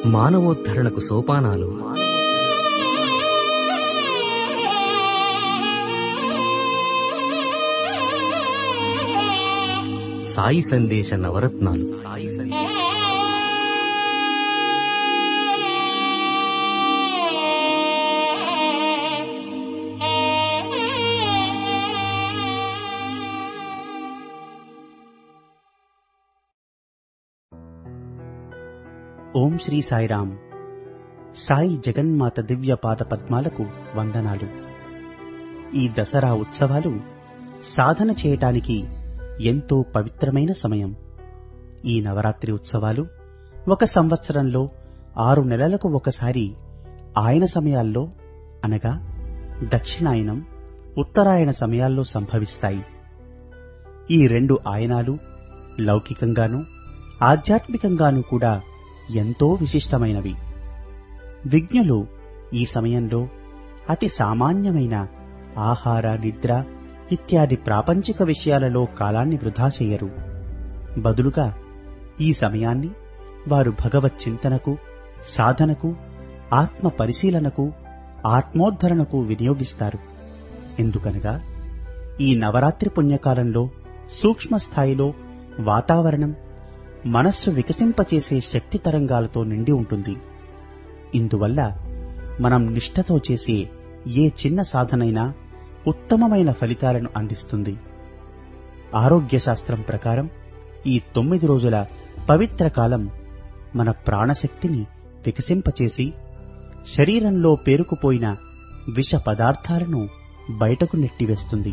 మానవోద్ధరణకు సోపానాలు సాయి సందేశ నవరత్నాలు సాయి సందేశ ఓం శ్రీ సాయిరామ్ సాయి జగన్మాత దివ్య పాద పద్మాలకు వందనాలు ఈ దసరా ఉత్సవాలు సాధన చేయటానికి ఎంతో పవిత్రమైన సమయం ఈ నవరాత్రి ఉత్సవాలు ఒక సంవత్సరంలో ఆరు నెలలకు ఒకసారి ఆయన సమయాల్లో అనగా దక్షిణాయనం ఉత్తరాయణ సమయాల్లో సంభవిస్తాయి ఈ రెండు ఆయనాలు లౌకికంగానూ ఆధ్యాత్మికంగానూ కూడా ఎంతో విశిష్టమైనవి విజ్ఞులు ఈ సమయంలో అతి సామాన్యమైన ఆహార నిద్ర ఇత్యాది ప్రాపంచిక విషయాలలో కాలాన్ని వృధా చేయరు బదులుగా ఈ సమయాన్ని వారు భగవత్ చింతనకు సాధనకు ఆత్మ పరిశీలనకు ఆత్మోద్ధరణకు వినియోగిస్తారు ఎందుకనగా ఈ నవరాత్రి పుణ్యకాలంలో సూక్ష్మ స్థాయిలో వాతావరణం మనస్సు వికసింపచేసే శక్తి తరంగాలతో నిండి ఉంటుంది ఇందువల్ల మనం నిష్ఠతో చేసే ఏ చిన్న సాధనైనా ఉత్తమమైన ఫలితాలను అందిస్తుంది ఆరోగ్య శాస్త్రం ప్రకారం ఈ తొమ్మిది రోజుల పవిత్ర కాలం మన ప్రాణశక్తిని వికసింపచేసి శరీరంలో పేరుకుపోయిన విష పదార్థాలను బయటకు నెట్టివేస్తుంది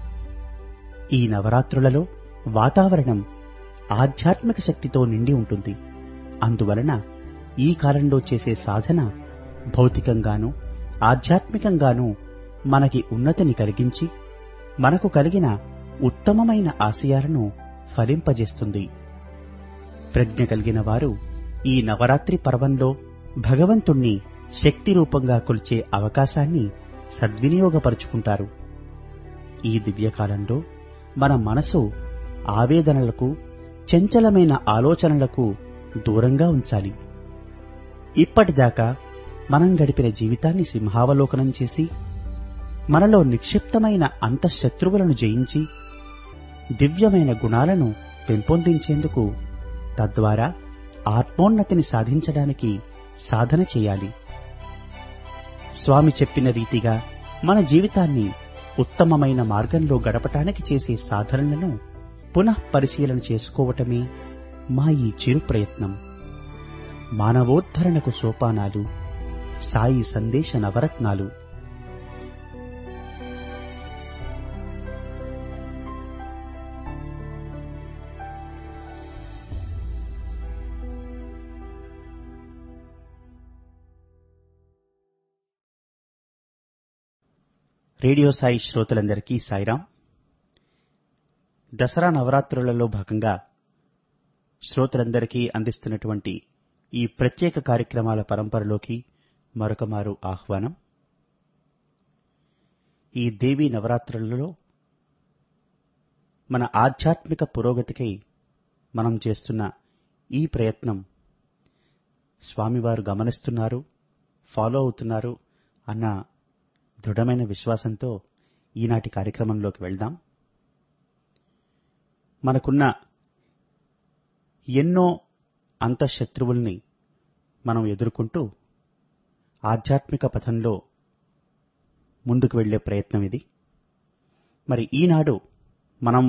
ఈ నవరాత్రులలో వాతావరణం ఆధ్యాత్మిక శక్తితో నిండి ఉంటుంది అందువలన ఈ కాలంలో చేసే సాధన భౌతికంగానూ ఆధ్యాత్మికంగానూ మనకి ఉన్నతిని కలిగించి మనకు కలిగిన ఉత్తమమైన ఆశయాలను ఫలింపజేస్తుంది ప్రజ్ఞ కలిగిన వారు ఈ నవరాత్రి పర్వంలో భగవంతుణ్ణి శక్తి రూపంగా కొలిచే అవకాశాన్ని సద్వినియోగపరుచుకుంటారు ఈ దివ్యకాలంలో మన మనసు ఆవేదనలకు చంచలమైన ఆలోచనలకు దూరంగా ఉంచాలి ఇప్పటిదాకా మనం గడిపిన జీవితాన్ని సింహావలోకనం చేసి మనలో నిక్షిప్తమైన అంతఃశత్రువులను జయించి దివ్యమైన గుణాలను పెంపొందించేందుకు తద్వారా ఆత్మోన్నతిని సాధించడానికి సాధన చేయాలి స్వామి చెప్పిన రీతిగా మన జీవితాన్ని ఉత్తమమైన మార్గంలో గడపటానికి చేసే సాధనలను పునః పరిశీలన చేసుకోవటమే మా ఈ చిరు ప్రయత్నం మానవోద్ధరణకు సోపానాలు సాయి సందేశ నవరత్నాలు రేడియో సాయి శ్రోతలందరికీ సాయిరాం దసరా నవరాత్రులలో భాగంగా శ్రోతలందరికీ అందిస్తున్నటువంటి ఈ ప్రత్యేక కార్యక్రమాల పరంపరలోకి మరొక మారు ఆహ్వానం ఈ దేవీ నవరాత్రులలో మన ఆధ్యాత్మిక పురోగతికై మనం చేస్తున్న ఈ ప్రయత్నం స్వామివారు గమనిస్తున్నారు ఫాలో అవుతున్నారు అన్న దృఢమైన విశ్వాసంతో ఈనాటి కార్యక్రమంలోకి వెళ్దాం మనకున్న ఎన్నో అంతఃశత్రువుల్ని మనం ఎదుర్కొంటూ ఆధ్యాత్మిక పథంలో ముందుకు వెళ్లే ప్రయత్నం ఇది మరి ఈనాడు మనం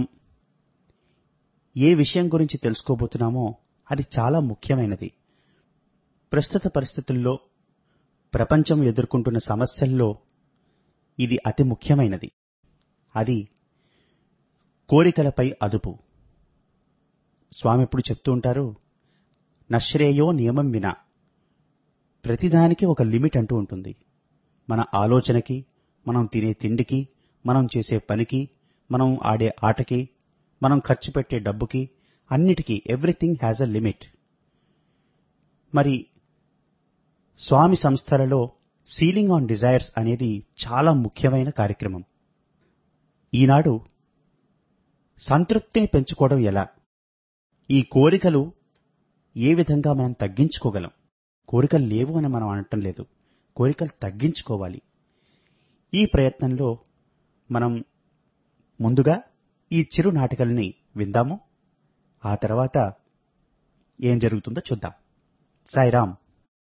ఏ విషయం గురించి తెలుసుకోబోతున్నామో అది చాలా ముఖ్యమైనది ప్రస్తుత పరిస్థితుల్లో ప్రపంచం ఎదుర్కొంటున్న సమస్యల్లో ఇది అతి ముఖ్యమైనది అది కోరికలపై అదుపు స్వామి ఎప్పుడు చెప్తూ ఉంటారు నశ్రేయో నియమం వినా ప్రతిదానికి ఒక లిమిట్ అంటూ ఉంటుంది మన ఆలోచనకి మనం తినే తిండికి మనం చేసే పనికి మనం ఆడే ఆటకి మనం ఖర్చు పెట్టే డబ్బుకి అన్నిటికీ ఎవ్రీథింగ్ హ్యాజ్ అ లిమిట్ మరి స్వామి సంస్థలలో సీలింగ్ ఆన్ డిజైర్స్ అనేది చాలా ముఖ్యమైన కార్యక్రమం ఈనాడు సంతృప్తిని పెంచుకోవడం ఎలా ఈ కోరికలు ఏ విధంగా మనం తగ్గించుకోగలం కోరికలు లేవు అని మనం అనటం లేదు కోరికలు తగ్గించుకోవాలి ఈ ప్రయత్నంలో మనం ముందుగా ఈ చిరు నాటికల్ని విందాము ఆ తర్వాత ఏం జరుగుతుందో చూద్దాం Sairam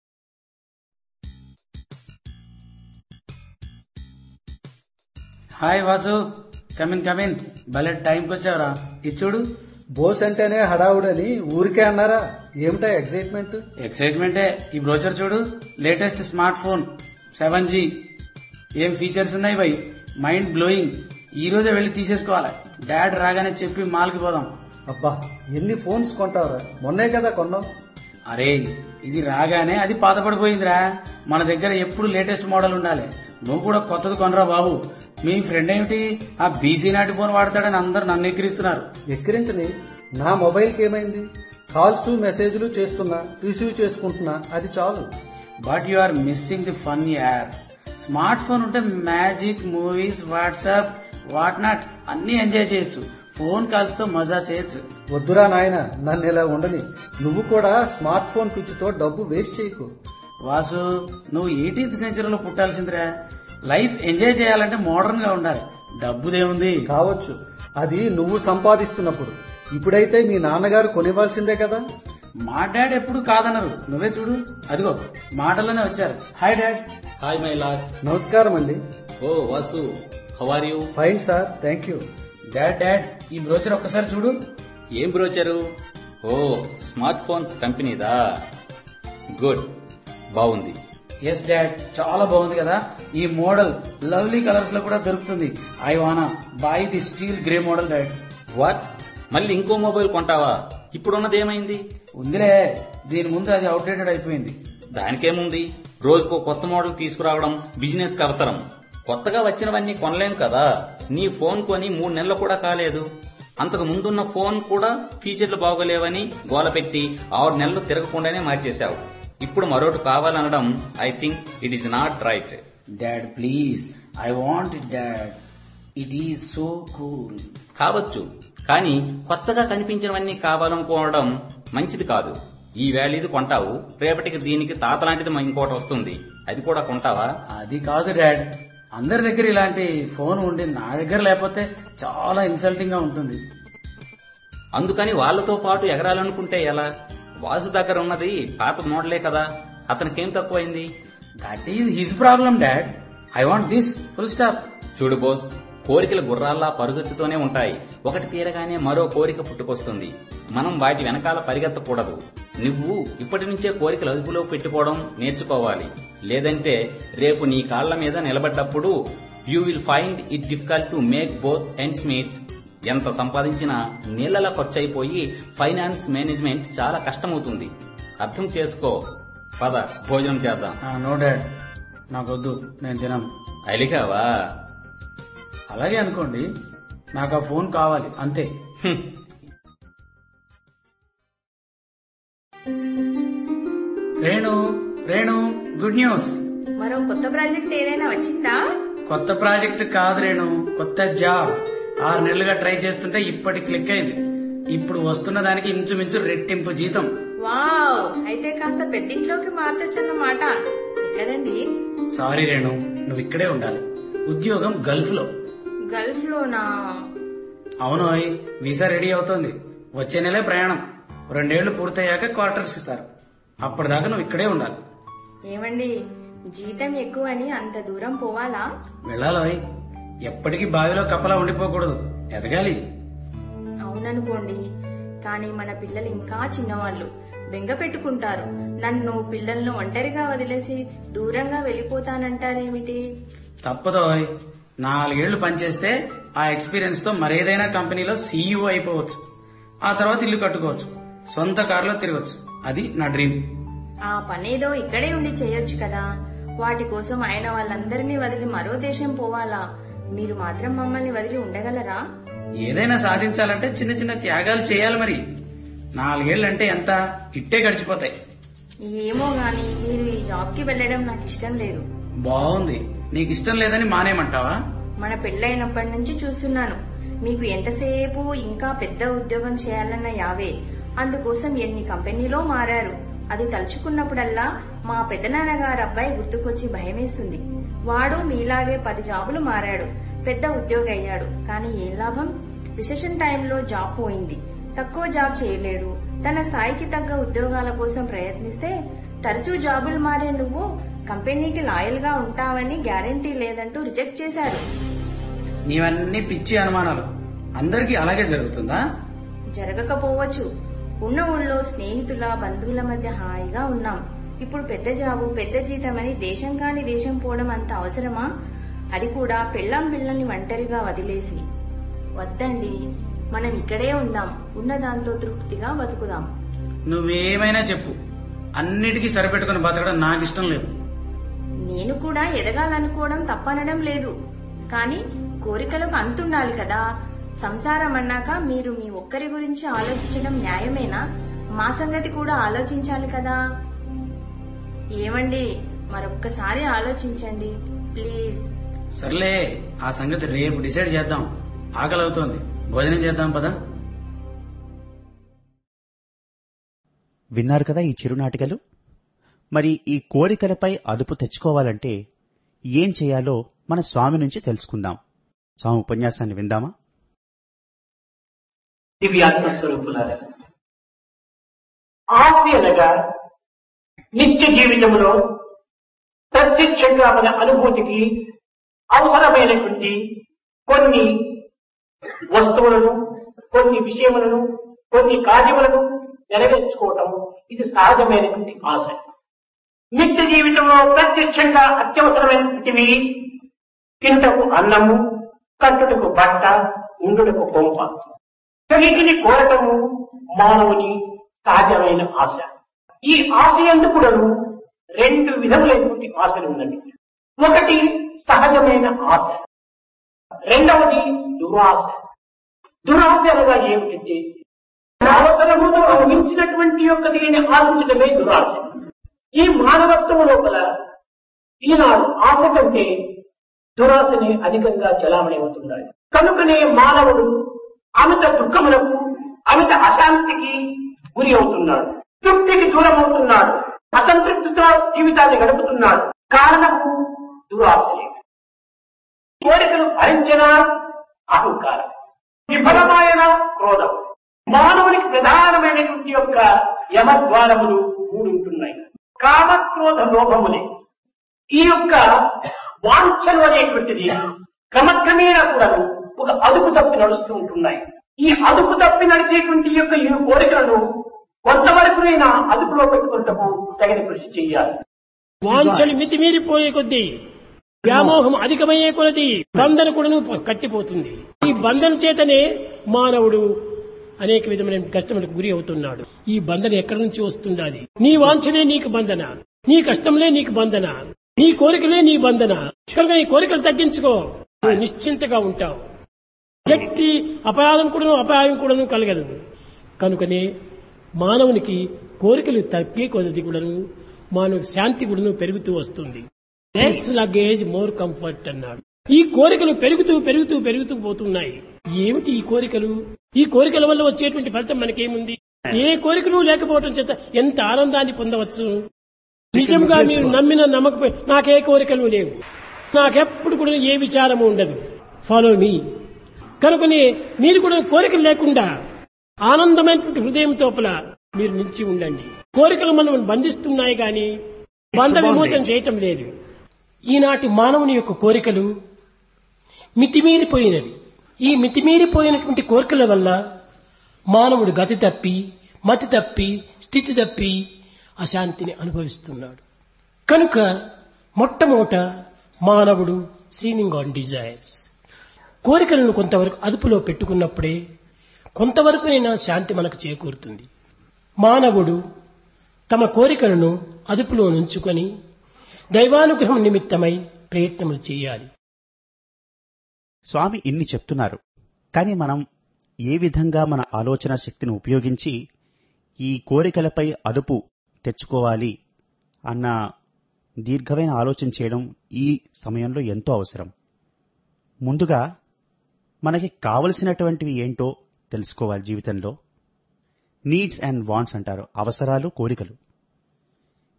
hi Vasu come in come in భలే టైంకి వచ్చావురా ఇది చూడు బోస్ అంటేనే హడావుడని ఊరికే అన్నారా ఏమిటా ఎక్సైట్మెంట్ ఎక్సైట్మెంటే ఈ బ్రోచర్ చూడు latest smart phone seven G ఏం ఫీచర్స్ ఉన్నాయి బై మైండ్ బ్లోయింగ్ ఈ రోజే వెళ్ళి తీసేసుకోవాలి డాడ్ రాగానే చెప్పి మాల్కి పోదాం అబ్బా ఎన్ని ఫోన్స్ కొంటావురా మొన్నే కదా కొన్నాం అరే ఇది రాగానే అది పాతపడిపోయిందిరా మన దగ్గర ఎప్పుడు లేటెస్ట్ మోడల్ ఉండాలి నువ్వు కూడా కొత్తది కొనరా బాబు మీ ఫ్రెండ్ ఏమిటి ఆ బీసీ నాటి ఫోన్ వాడతాడని అందరు నన్ను ఎక్కిరిస్తున్నారు ఎక్కిరించని నా మొబైల్కి ఏమైంది కాల్స్ మెసేజ్లు చేస్తున్నా రిసీవ్ చేసుకుంటున్నా అది చాలు but you are missing the fun యార్ స్మార్ట్ ఫోన్ ఉంటే magic movies WhatsApp what not అన్ని ఎంజాయ్ చేయొచ్చు ఫోన్ కాల్స్ తో మజా చేయొచ్చు వద్దురా నాయన నన్ను ఇలా ఉండని నువ్వు కూడా స్మార్ట్ ఫోన్ పిచ్చితో డబ్బు వేస్ట్ చేయకు వాసు నువ్వు ఎయిటీన్త్ సెంచరీలో పుట్టాల్సిందిరా లైఫ్ ఎంజాయ్ చేయాలంటే మోడర్న్ గా ఉండాలి డబ్బుదేముంది కావచ్చు అది నువ్వు సంపాదిస్తున్నప్పుడు ఇప్పుడైతే మీ నాన్నగారు కొనివ్వాల్సిందే కదా మా డాడ్ ఎప్పుడు కాదన్నారు నువ్వే చూడు అదిగో మాటల్లోనే వచ్చారు hi dad hi my lad నమస్కారం అండి ఓ Vasu how are you fine sir thank you dad dad ఈ బ్రోచర్ ఒక్కసారి చూడు ఏం బ్రోచరు ఓ స్మార్ట్ ఫోన్స్ కంపెనీదా గుడ్ బాగుంది ఎస్ డాడ్ చాలా బాగుంది కదా ఈ మోడల్ లవ్లీ కలర్స్ లో కూడా దొరుకుతుంది I wanna buy the steel grey model dad what మళ్ళీ ఇంకో మొబైల్ కొంటావా ఇప్పుడున్నది ఏమైంది ఉందిలే దీని ముందు అది అవుట్డేటెడ్ అయిపోయింది దానికేముంది రోజుకో కొత్త మోడల్ తీసుకురావడం బిజినెస్ కి అవసరం కొత్తగా వచ్చినవన్నీ కొనలేం కదా నీ ఫోన్ కొని మూడు నెలలు కూడా కాలేదు అంతకు ముందున్న ఫోన్ కూడా ఫీచర్లు బాగోలేవని గోల పెట్టి ఆరు నెలలు తిరగకుండానే మార్చేశావు ఇప్పుడు మరొకటి కావాలనడం I think it is not right dad please I want dad it is so cool కావచ్చు కానీ కొత్తగా కనిపించినవన్నీ కావాలనుకోవడం మంచిది కాదు ఈ వేళ ఇది కొంటావు రేపటికి దీనికి తాత లాంటిది ఇంకోటి వస్తుంది అది కూడా కొంటావా అది కాదు డాడ్ అందరి దగ్గర ఇలాంటి ఫోన్ ఉండి నా దగ్గర లేకపోతే చాలా ఇన్సల్టింగ్ గా ఉంటుంది అందుకని వాళ్ళతో పాటు ఎగరాలనుకుంటే ఎలా వాసు దగ్గర ఉన్నది పాత మోడలే కదా అతనికేం తక్కువైంది that is his problem dad I want this full stop చూడు బోస్ కోరికలు గుర్రాల్లా పరుగెత్తుతూనే ఉంటాయి ఒకటి తీరగానే మరో కోరిక పుట్టుకొస్తుంది మనం వాటి వెనకాల పరిగెత్తకూడదు నువ్వు ఇప్పటి నుంచే కోరికలు అదుపులో పెట్టుకోవడం నేర్చుకోవాలి లేదంటే రేపు నీ కాళ్ల మీద నిలబడ్డప్పుడు you will find it difficult to make both ends meet ఎంత సంపాదించినా నీళ్లలో ఖర్చయిపోయి ఫైనాన్స్ మేనేజ్మెంట్ చాలా కష్టమవుతుంది అర్థం చేసుకో పద భోజనం చేద్దాం నో డాడ్ నాకొద్దు నేను తినను అలిగావా అలాగే అనుకోండి నాకు ఆ ఫోన్ కావాలి అంతే హ్మ్. రేణు రేణు గుడ్ న్యూస్ మరో కొత్త ప్రాజెక్ట్ ఏదైనా వచ్చిందా కొత్త ప్రాజెక్ట్ కాదు రేణు కొత్త జాబ్ ఆరు నెలలుగా ట్రై చేస్తుంటే ఇప్పటి క్లిక్ అయింది ఇప్పుడు వస్తున్న దానికి ఇంచుమించు రెట్టింపు జీతం వావ్ అయితే కాస్త పెద్దింట్లోకి మార్చొచ్చన్నమాట ఎక్కడండి సారీ రేణు నువ్వు ఇక్కడే ఉండాలి ఉద్యోగం గల్ఫ్ లో గల్ఫ్ లోనా అవునోయ్ వీసా రెడీ అవుతోంది వచ్చే నెలే ప్రయాణం రెండేళ్లు పూర్తయ్యాక క్వార్టర్స్ ఇస్తారు అప్పటిదాకా నువ్వు ఇక్కడే ఉండాలి ఏమండి జీతం ఎక్కువని అంత దూరం పోవాలా వెళ్ళాలోయ్ ఎప్పటికీ బావిలో కప్పలా ఉండిపోకూడదు ఎదగాలి అవుననుకోండి కానీ మన పిల్లలు ఇంకా చిన్నవాళ్ళు బెంగ పెట్టుకుంటారు నన్ను పిల్లలను ఒంటరిగా వదిలేసి దూరంగా వెళ్ళిపోతానంటారేమిటి తప్పదోయ్ నాలుగేళ్లు పనిచేస్తే ఆ ఎక్స్పీరియన్స్ తో మరేదైనా కంపెనీలో సీఈఓ అయిపోవచ్చు ఆ తర్వాత ఇల్లు కట్టుకోవచ్చు సొంత కారులో తిరగచ్చు అది నా డ్రీమ్ ఆ పనేదో ఇక్కడే ఉండి చేయొచ్చు కదా వాటి కోసం ఆయన వాళ్ళందరినీ వదిలి మరో దేశం పోవాలా మీరు మాత్రం మమ్మల్ని వదిలి ఉండగలరా ఏదైనా సాధించాలంటే చిన్న చిన్న త్యాగాలు చేయాలి మరి నాలుగేళ్లంటే ఎంత ఇట్టే గడిచిపోతాయి ఏమో గాని మీరు ఈ జాబ్ కి వెళ్ళడం నాకు ఇష్టం లేదు బాగుంది నీకు ఇష్టం లేదని మానేమంటావా మన పెళ్ళైనప్పటి నుంచి చూస్తున్నాను మీకు ఎంతసేపు ఇంకా పెద్ద ఉద్యోగం చేయాలన్న యావే అందుకోసం ఎన్ని కంపెనీలో మారారు అది తలుచుకున్నప్పుడల్లా మా పెద్దనాన్నగారు అబ్బాయి గుర్తుకొచ్చి భయమేస్తుంది వాడు మీలాగే పది జాబులు మారాడు పెద్ద ఉద్యోగి అయ్యాడు కానీ ఏం లాభం రిసెషన్ టైంలో జాబ్ పోయింది తక్కువ జాబ్ చేయలేడు తన స్థాయికి తగ్గ ఉద్యోగాల కోసం ప్రయత్నిస్తే తరచూ జాబులు మారే నువ్వు కంపెనీకి లాయల్ గా ఉంటావని గ్యారంటీ లేదంటూ రిజెక్ట్ చేశారు నీవన్నీ పిచ్చి అనుమానాలు అందరికీ అలాగే జరుగుతుందా జరగకపోవచ్చు ఉన్న ఊళ్ళో స్నేహితుల బంధువుల మధ్య హాయిగా ఉన్నాం ఇప్పుడు పెద్ద జాబు పెద్ద జీతమని దేశం కాని దేశం పోవడం అంత అవసరమా అది కూడా పెళ్ళాం పిల్లల్ని ఒంటరిగా వదిలేసి వద్దండి మనం ఇక్కడే ఉందాం ఉన్న దాంతో తృప్తిగా బతుకుదాం నువ్వేమైనా చెప్పు అన్నిటికీ సరిపెట్టుకుని బతకడం నాకు ఇష్టం లేదు నేను కూడా ఎదగాలనుకోవడం తప్పనడం లేదు కానీ కోరికలకు అంతుండాలి కదా సంసారం అన్నాక మీరు మీ ఒక్కరి గురించి ఆలోచించడం న్యాయమేనా మా సంగతి కూడా ఆలోచించాలి కదా ఏమండి మరొక్కసారి ఆలోచించండి ప్లీజ్ సర్లే ఆ సంగతి రేపు డిసైడ్ చేద్దాం ఆకలి అవుతోంది భోజనం చేద్దాం పదా విన్నారు కదా ఈ చిరునాటికలు మరి ఈ కోరికలపై అదుపు తెచ్చుకోవాలంటే ఏం చేయాలో మన స్వామి నుంచి తెలుసుకుందాం స్వామి ఉపన్యాసాన్ని విందామా దివ్యాత్మ స్వరూపులారా ఆస్తి అనగా నిత్య జీవితంలో ప్రత్యక్షంగా మన అనుభూతికి అవసరమైనటువంటి కొన్ని వస్తువులను కొన్ని విషయములను కొన్ని కార్యములను నెరవేర్చుకోవటం ఇది సహజమైనటువంటి ఆశ నిత్య జీవితంలో ప్రత్యక్షంగా అత్యవసరమైనటువంటివి తింటకు అన్నము కట్టుటకు బట్ట ఉండుటకు కొంప వీటిని కోరటము మానవుని సహజమైన ఆశ ఈ ఆశ ఎందుకుడను రెండు విధములైనటువంటి ఆశలు ఉన్నవి ఒకటి సహజమైన ఆశ రెండవది దురాశ దురాశ అనగా ఏమిటంటే అవసరమును మించినటువంటి యొక్క దీనిని ఆశించడమే దురాశ ఈ మానవత్వం లోపల ఈనాడు ఆశ కంటే దురాశని అధికంగా చలామణి అవుతున్నాయి కనుకనే మానవుడు అమిత దుఃఖములకు అమిత అశాంతికి గురి అవుతున్నాడు తృప్తికి దూరం అవుతున్నాడు అసంతృప్తితో జీవితాన్ని గడుపుతున్నాడు కారణము దురాశలే కోరికలు భరించిన అహంకారం విఫలమైన క్రోధం మానవునికి ప్రధానమైనటువంటి యొక్క యమద్వారములు మూడు ఉంటున్నాయి కామక్రోధ లోభములే ఈ యొక్క వాంఛలు అనేటువంటిది క్రమక్రమేణా కూడా ఒక అదుపు తప్పి నడుస్తూ ఉంటున్నాయి ఈ అదుపు తప్పి నడిచేటువంటి యొక్క ఈ కోరికలను కొంతవరకునైనా అదుపులో పెట్టుకుంటకు తగిన కృషి చేయాలి వాంఛలు మితిమీరిపోయే కొద్దీ వ్యామోహం అధికమయ్యే కొలది బంధన కూడాను కట్టిపోతుంది ఈ బంధన చేతనే మానవుడు అనేక విధమైన కష్టములకు గురి అవుతున్నాడు ఈ బంధన ఎక్కడి నుంచి వస్తుండాలి నీ వాంఛలే నీకు బంధన నీ కష్టంలే నీకు బంధన నీ కోరికలే నీ బంధన కనుక నీ కోరికలు తగ్గించుకో నువ్వు నిశ్చింతగా ఉంటావు ఎట్టి అపరాధం కూడాను అపాయం కూడాను కలగదు కనుకనే మానవునికి కోరికలు తగ్గే కొలది కూడాను మానవ శాంతి కూడాను పెరుగుతూ వస్తుంది లెస్ లగేజ్ మోర్ కంఫర్ట్ అన్నాడు ఈ కోరికలు పెరుగుతూ పెరుగుతూ పెరుగుతూ పోతున్నాయి ఏమిటి ఈ కోరికలు ఈ కోరికల వల్ల వచ్చేటువంటి ఫలితం మనకేముంది ఏ కోరికలు లేకపోవడం చేత ఎంత ఆనందాన్ని పొందవచ్చు నిజంగా మీరు నమ్మిన నమ్మకపోయి నాకే కోరికలు లేవు నాకెప్పుడు కూడా ఏ విచారము ఉండదు ఫాలో మీ కనుకనే మీరు కూడా కోరికలు లేకుండా ఆనందమైనటువంటి హృదయం తోపల మీరు నిలిచి ఉండండి కోరికలు మనం బంధిస్తున్నాయి గాని బంధ విమోచన చేయటం లేదు ఈనాటి మానవుని యొక్క కోరికలు మితిమీరిపోయినవి ఈ మితిమీరిపోయినటువంటి కోరికల వల్ల మానవుడు గతి తప్పి మతి తప్పి స్థితి తప్పి అశాంతిని అనుభవిస్తున్నాడు కనుక మొట్టమొదట మానవుడు సీనింగ్ ఆన్ డిజైర్స్ కోరికలను కొంతవరకు అదుపులో పెట్టుకున్నప్పుడే కొంతవరకునైనా శాంతి మనకు చేకూరుతుంది మానవుడు తమ కోరికలను అదుపులో నుంచుకొని దైవానుగ్రహం నిమిత్తమై ప్రయత్నములు చేయాలి స్వామి ఇన్ని చెప్తున్నారు కానీ మనం ఏ విధంగా మన ఆలోచన శక్తిని ఉపయోగించి ఈ కోరికలపై అదుపు తెచ్చుకోవాలి అన్న దీర్ఘమైన ఆలోచన చేయడం ఈ సమయంలో ఎంతో అవసరం ముందుగా మనకి కావలసినటువంటివి ఏంటో తెలుసుకోవాలి జీవితంలో నీడ్స్ అండ్ వాంట్స్ అంటారు అవసరాలు కోరికలు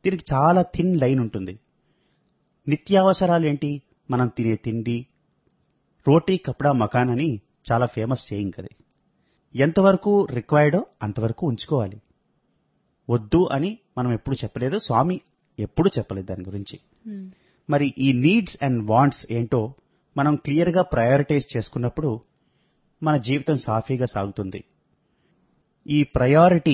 దీనికి చాలా థిన్ లైన్ ఉంటుంది నిత్యావసరాలు ఏంటి మనం తినే తిండి రోటీ కపడా మకాన్ అని చాలా ఫేమస్ సేయింగ్ అది ఎంతవరకు రిక్వైర్డో అంతవరకు ఉంచుకోవాలి వద్దు అని మనం ఎప్పుడు చెప్పలేదు స్వామి ఎప్పుడు చెప్పలేదు దాని గురించి మరి ఈ నీడ్స్ అండ్ వాంట్స్ ఏంటో మనం క్లియర్గా ప్రయారిటైజ్ చేసుకున్నప్పుడు మన జీవితం సాఫీగా సాగుతుంది ఈ ప్రయారిటీ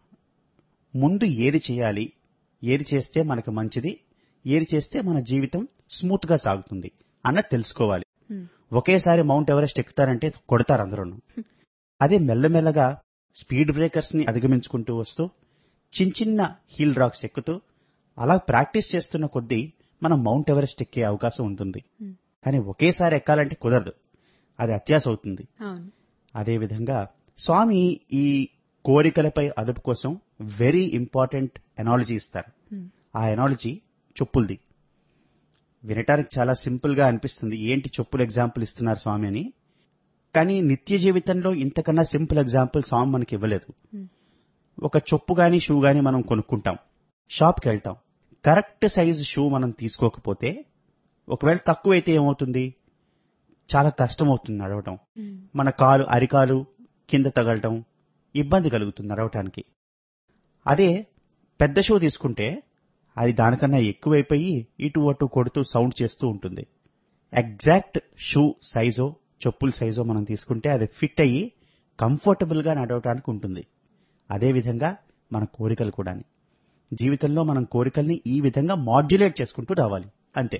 ముందు ఏది చేయాలి ఏది చేస్తే మనకు మంచిది ఏది చేస్తే మన జీవితం స్మూత్ గా సాగుతుంది అన్నది తెలుసుకోవాలి ఒకేసారి మౌంట్ ఎవరెస్ట్ ఎక్కుతారంటే కొడతారు అందరూ అదే మెల్లమెల్లగా స్పీడ్ బ్రేకర్స్ ని అధిగమించుకుంటూ వస్తూ చిన్న చిన్న హీల్ రాక్స్ ఎక్కుతూ అలా ప్రాక్టీస్ చేస్తున్న కొద్దీ మనం మౌంట్ ఎవరెస్ట్ ఎక్కే అవకాశం ఉంటుంది కానీ ఒకేసారి ఎక్కాలంటే కుదరదు అది అత్యాస అవుతుంది అవును అదేవిధంగా స్వామి ఈ కోరికలపై అదుపు కోసం వెరీ ఇంపార్టెంట్ ఎనాలజీ ఇస్తారు ఆ ఎనాలజీ చెప్పులది వినటానికి చాలా సింపుల్ గా అనిపిస్తుంది ఏంటి చెప్పులు ఎగ్జాంపుల్ ఇస్తున్నారు స్వామి అని కానీ నిత్య జీవితంలో ఇంతకన్నా సింపుల్ ఎగ్జాంపుల్ స్వామి మనకి ఇవ్వలేదు ఒక చొప్పు గాని షూ గాని మనం కొనుక్కుంటాం షాప్కి వెళ్తాం కరెక్ట్ సైజ్ షూ మనం తీసుకోకపోతే ఒకవేళ తక్కువైతే ఏమవుతుంది చాలా కష్టం అవుతుంది నడవటం మన కాలు అరికాలు కింద తగలటం ఇబ్బంది కలుగుతుంది నడవటానికి అదే పెద్ద షూ తీసుకుంటే అది దానికన్నా ఎక్కువైపోయి ఇటు అటు కొడుతూ సౌండ్ చేస్తూ ఉంటుంది ఎగ్జాక్ట్ షూ సైజో చెప్పుల సైజో మనం తీసుకుంటే అది ఫిట్ అయ్యి కంఫర్టబుల్ గా నడవటానికి ఉంటుంది అదేవిధంగా మన కోరికలు కూడా జీవితంలో మనం కోరికల్ని ఈ విధంగా మాడ్యులేట్ చేసుకుంటూ రావాలి అంతే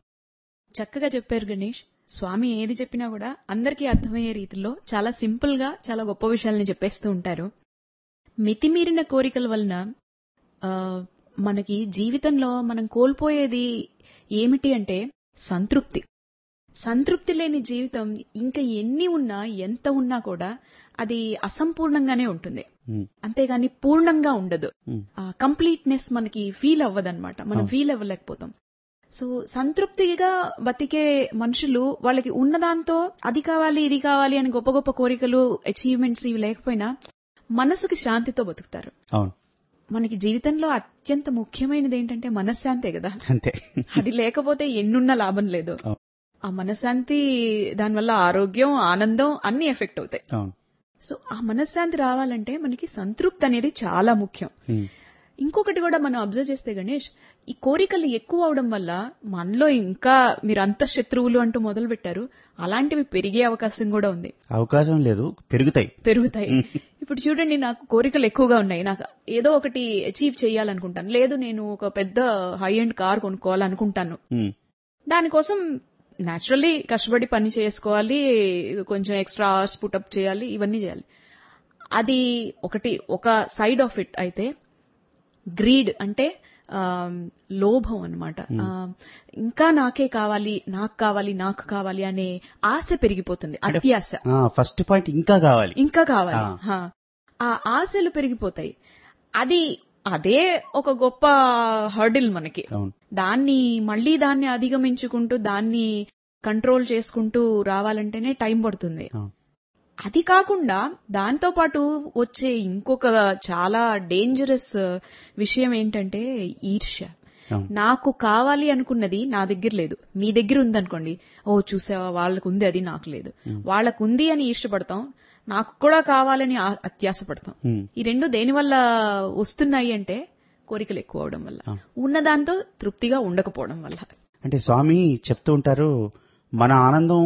చక్కగా చెప్పారు గణేష్ స్వామి ఏది చెప్పినా కూడా అందరికీ అర్థమయ్యే రీతిలో చాలా సింపుల్ గా చాలా గొప్ప విషయాల్ని చెప్పేస్తూ ఉంటారు మితిమీరిన కోరికల వలన ఆ, మనకి జీవితంలో మనం కోల్పోయేది ఏమిటి అంటే సంతృప్తి సంతృప్తి లేని జీవితం ఇంకా ఎన్ని ఉన్నా ఎంత ఉన్నా కూడా అది అసంపూర్ణంగానే ఉంటుంది ఉమ్, అంతేగాని పూర్ణంగా ఉండదు ఉమ్, ఆ కంప్లీట్నెస్ మనకి ఫీల్ అవ్వదన్నమాట మనం అవును. ఫీల్ అవ్వలేకపోతాం సో సంతృప్తిగా బతికే మనుషులు వాళ్ళకి ఉన్నదాంతో అది కావాలి ఇది కావాలి అని గొప్ప గొప్ప కోరికలు అచీవ్మెంట్స్ ఇవి లేకపోయినా మనసుకి శాంతితో బతుకుతారు అవును మనకి జీవితంలో అత్యంత ముఖ్యమైనది ఏంటంటే మనశ్శాంతే కదా అంతే అది లేకపోతే ఎన్నున్న లాభం లేదు అవును. ఆ మనశ్శాంతి దానివల్ల ఆరోగ్యం ఆనందం అన్ని ఎఫెక్ట్ అవుతాయి అవును సో ఆ మనశ్శాంతి రావాలంటే మనకి సంతృప్తి అనేది చాలా ముఖ్యం ఉమ్, ఇంకొకటి కూడా మనం అబ్జర్వ్ చేస్తే గణేష్ ఈ కోరికలు ఎక్కువ అవడం వల్ల మనలో ఇంకా మీరు అంత శత్రువులు అంటూ మొదలు పెట్టారు అలాంటివి పెరిగే అవకాశం కూడా ఉంది అవకాశం లేదు పెరుగుతాయి పెరుగుతాయి ఇప్పుడు చూడండి నాకు కోరికలు ఎక్కువగా ఉన్నాయి నాకు ఏదో ఒకటి అచీవ్ చేయాలనుకుంటాను లేదు నేను ఒక పెద్ద హై ఎండ్ కార్ కొనుక్కోవాలనుకుంటాను ఉమ్, దానికోసం naturally కష్టపడి పని చేసుకోవాలి కొంచెం ఎక్స్ట్రా అవర్స్ పుటప్ చేయాలి ఇవన్నీ చేయాలి అది ఒకటి ఒక సైడ్ ఆఫ్ ఇట్ అయితే గ్రీడ్ అంటే ఆ, లోభం అనమాట ఇంకా నాకే కావాలి నాకు కావాలి నాకు కావాలి అనే ఆశ పెరిగిపోతుంది అత్యాశ ఆ, ఫస్ట్ పాయింట్ ఇంకా కావాలి ఇంకా కావాలి ఆ. హా. ఆ ఆశలు పెరిగిపోతాయి అది అదే ఒక గొప్ప హర్డిల్ మనకి అవును దాన్ని మళ్ళీ దాన్ని అధిగమించుకుంటూ దాన్ని కంట్రోల్ చేసుకుంటూ రావాలంటేనే టైం పడుతుంది అవును అది కాకుండా దాంతో పాటు వచ్చే ఇంకొక చాలా డేంజరస్ విషయం ఏంటంటే ఈర్ష్య అవును నాకు కావాలి అనుకున్నది నా దగ్గర లేదు మీ దగ్గర ఉందనుకోండి ఓ చూసావా వాళ్ళకు ఉంది అది నాకు లేదు వాళ్ళకు ఉంది అని ఈర్ష్యపడతాం నాకు కూడా కావాలని ఆ- అత్యాసపడతాం ఉమ్, ఈ రెండు దేని వల్ల వస్తున్నాయి అంటే కోరికలు ఎక్కువ అవడం వల్ల ఆ. ఉన్నదాంతో తృప్తిగా ఉండకపోవడం వల్ల అంటే స్వామి చెప్తూ ఉంటారు మన ఆనందం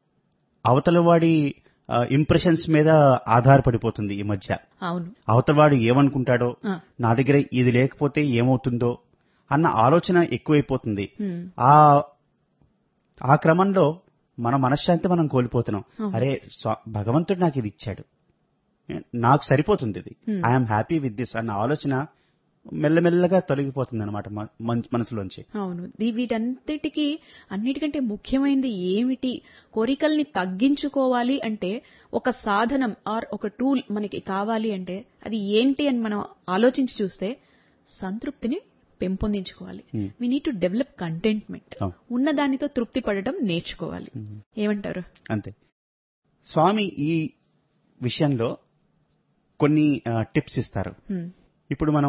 అవతల వాడి ఇంప్రెషన్స్ మీద ఆధారపడిపోతుంది ఈ మధ్య అవును అవతలవాడు ఏమనుకుంటాడో ఆ. నా దగ్గర ఇది లేకపోతే ఏమవుతుందో అన్న ఆలోచన ఎక్కువైపోతుంది హ్మ్. ఆ ఆ క్రమంలో మన మనశ్శాంతి మనం కోల్పోతున్నాం అవును. అరే స్వా- భగవంతుడు నాకు ఇది ఇచ్చాడు నాకు సరిపోతుంది ఇది Hmm. I'm happy with this అన్న ఆలోచన మెల్లమెల్లగా తొలగిపోతుంది అనమాట మనసులోంచి అవును దీ- వీటన్నిటికీ అన్నిటికంటే ముఖ్యమైనది ఏమిటి కోరికల్ని తగ్గించుకోవాలి అంటే ఒక సాధనం ఆర్ ఒక టూల్ మనకి కావాలి అంటే అది ఏంటి అని మనం ఆలోచించి చూస్తే సంతృప్తిని పెంపొందించుకోవాలి Hmm. We need to develop contentment అవును. ఉన్న దానితో తృప్తి పడటం నేర్చుకోవాలి ఏమంటారు అంతే స్వామి ఈ విషయంలో కొన్ని టిప్స్ ఇస్తారు హ్మ్. ఇప్పుడు మనం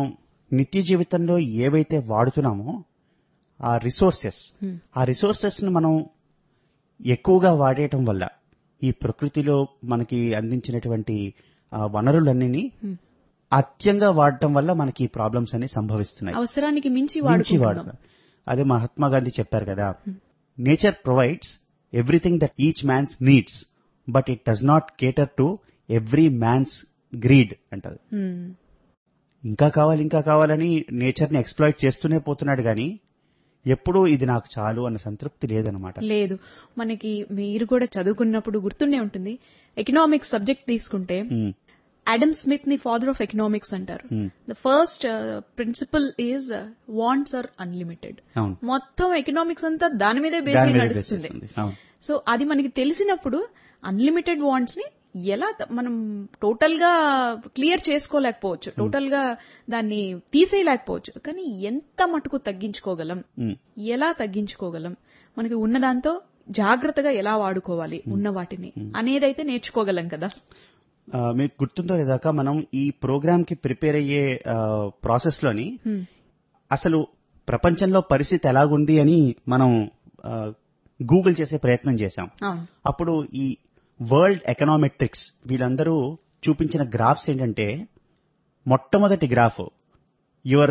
నిత్య జీవితంలో ఏవైతే వాడుతున్నామో ఆ రిసోర్సెస్ Hmm. ఆ రిసోర్సెస్ ను మనం ఎక్కువగా వాడేయటం వల్ల ఈ ప్రకృతిలో మనకి అందించినటువంటి ఆ వనరులన్నీ Hmm. అత్యంగా వాడటం వల్ల మనకి ఈ ప్రాబ్లమ్స్ అన్ని సంభవిస్తున్నాయి అవసరానికి మించి మించి వాడుకుంటున్నాం వాడుతున్నాం అదే మహాత్మా గాంధీ చెప్పారు కదా nature provides everything that each man's needs but it does not cater to every man's greed అంటది Hmm. ఇంకా కావాలి ఇంకా కావాలని నేచర్ ని ఎక్స్ప్లాయిట్ చేస్తూనే పోతున్నాడు గాని ఎప్పుడూ ఇది నాకు చాలు అన్న సంతృప్తి లేదనమాట లేదు మనకి మీరు కూడా చదువుకున్నప్పుడు గుర్తుండే ఉంటుంది ఎకనామిక్స్ సబ్జెక్ట్ తీసుకుంటే Hmm. అడమ్ స్మిత్ ని ఫాదర్ ఆఫ్ ఎకనామిక్స్ అంటారు Hmm. The first principle is wants are unlimited అవును మొత్తం ఎకనామిక్స్ అంతా దాని మీదే బేస్ దాని మీద నడుస్తుంది బేస్ చేస్తుంది. అవును సో అది మనకి తెలిసినప్పుడు అన్లిమిటెడ్ వాంట్స్ ని ఎలా త- మనం టోటల్ గా క్లియర్ చేసుకోలేకపోవచ్చు టోటల్ గా దాన్ని తీసేయలేకపోవచ్చు కానీ ఎంత మటుకు తగ్గించుకోగలం Hmm. ఎలా తగ్గించుకోగలం మనకి ఉన్నదాంతో జాగ్రత్తగా ఎలా వాడుకోవాలి ఉన్న వాటిని అనేదైతే నేర్చుకోగలం కదా ఆ, మీకు గుర్తుందో లేదాక మనం ఈ ప్రోగ్రామ్ కి ప్రిపేర్ అయ్యే ప్రాసెస్ లోని Hmm. అసలు ప్రపంచంలో పరిస్థితి ఎలాగుంది అని మనం గూగుల్ చేసే ప్రయత్నం చేశాం అవును అప్పుడు ఈ వరల్డ్ ఎకనామెట్రిక్స్ వీళ్ళందరూ చూపించిన గ్రాఫ్స్ ఏంటంటే మొట్టమొదటి graph your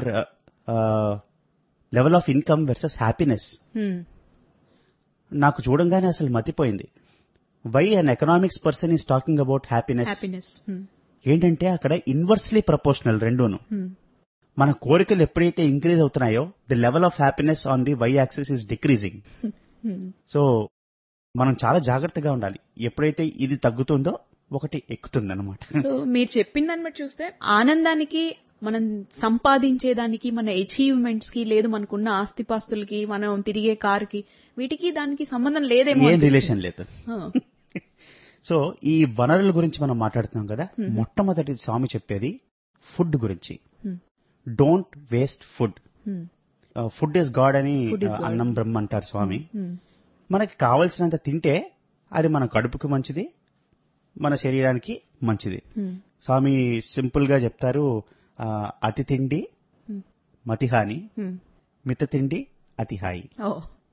level of income versus happiness Hmm. నాకు చూడంగానే అసలు మతిపోయింది why an economics person is talking about happiness happiness Hmm. ఏంటంటే అక్కడ ఇన్వర్స్లీ ప్రపోర్షనల్ రెండూను Hmm. మన కోరికలు ఎప్పుడైతే ఇంక్రీజ్ అవుతున్నాయో the level of happiness on the y axis is decreasing Hmm. So మనం చాలా జాగ్రత్తగా ఉండాలి ఎప్పుడైతే ఇది తగ్గుతుందో ఒకటి ఎక్కుతుంది అనమాట సో మీరు చెప్పిన దాన్ని బట్టి చూస్తే ఆనందానికి మనం సంపాదించేదానికి మన అచీవ్మెంట్స్ కి లేదు మనకున్న ఆస్తిపాస్తులకి మనం తిరిగే కారుకి వీటికి దానికి సంబంధం లేదేమో ఏం అనిపిస్తుంది. రిలేషన్ లేదు ఆ. సో ఈ వనరుల గురించి మనం మాట్లాడుతున్నాం కదా మొట్టమొదటి స్వామి చెప్పేది ఫుడ్ గురించి Hmm. Don't waste food Hmm. Food is God అని Food is ఆ, God. అన్నం బ్రహ్మ అంటారు స్వామి Hmm. మనకి కావలసినంత తింటే అది మన కడుపుకి మంచిది మన శరీరానికి మంచిది Hmm. స్వామి సింపుల్ గా చెప్తారు ఆ, అతి తిండి Hmm. మతిహాని Hmm. మిత తిండి అతి హాయి ఓ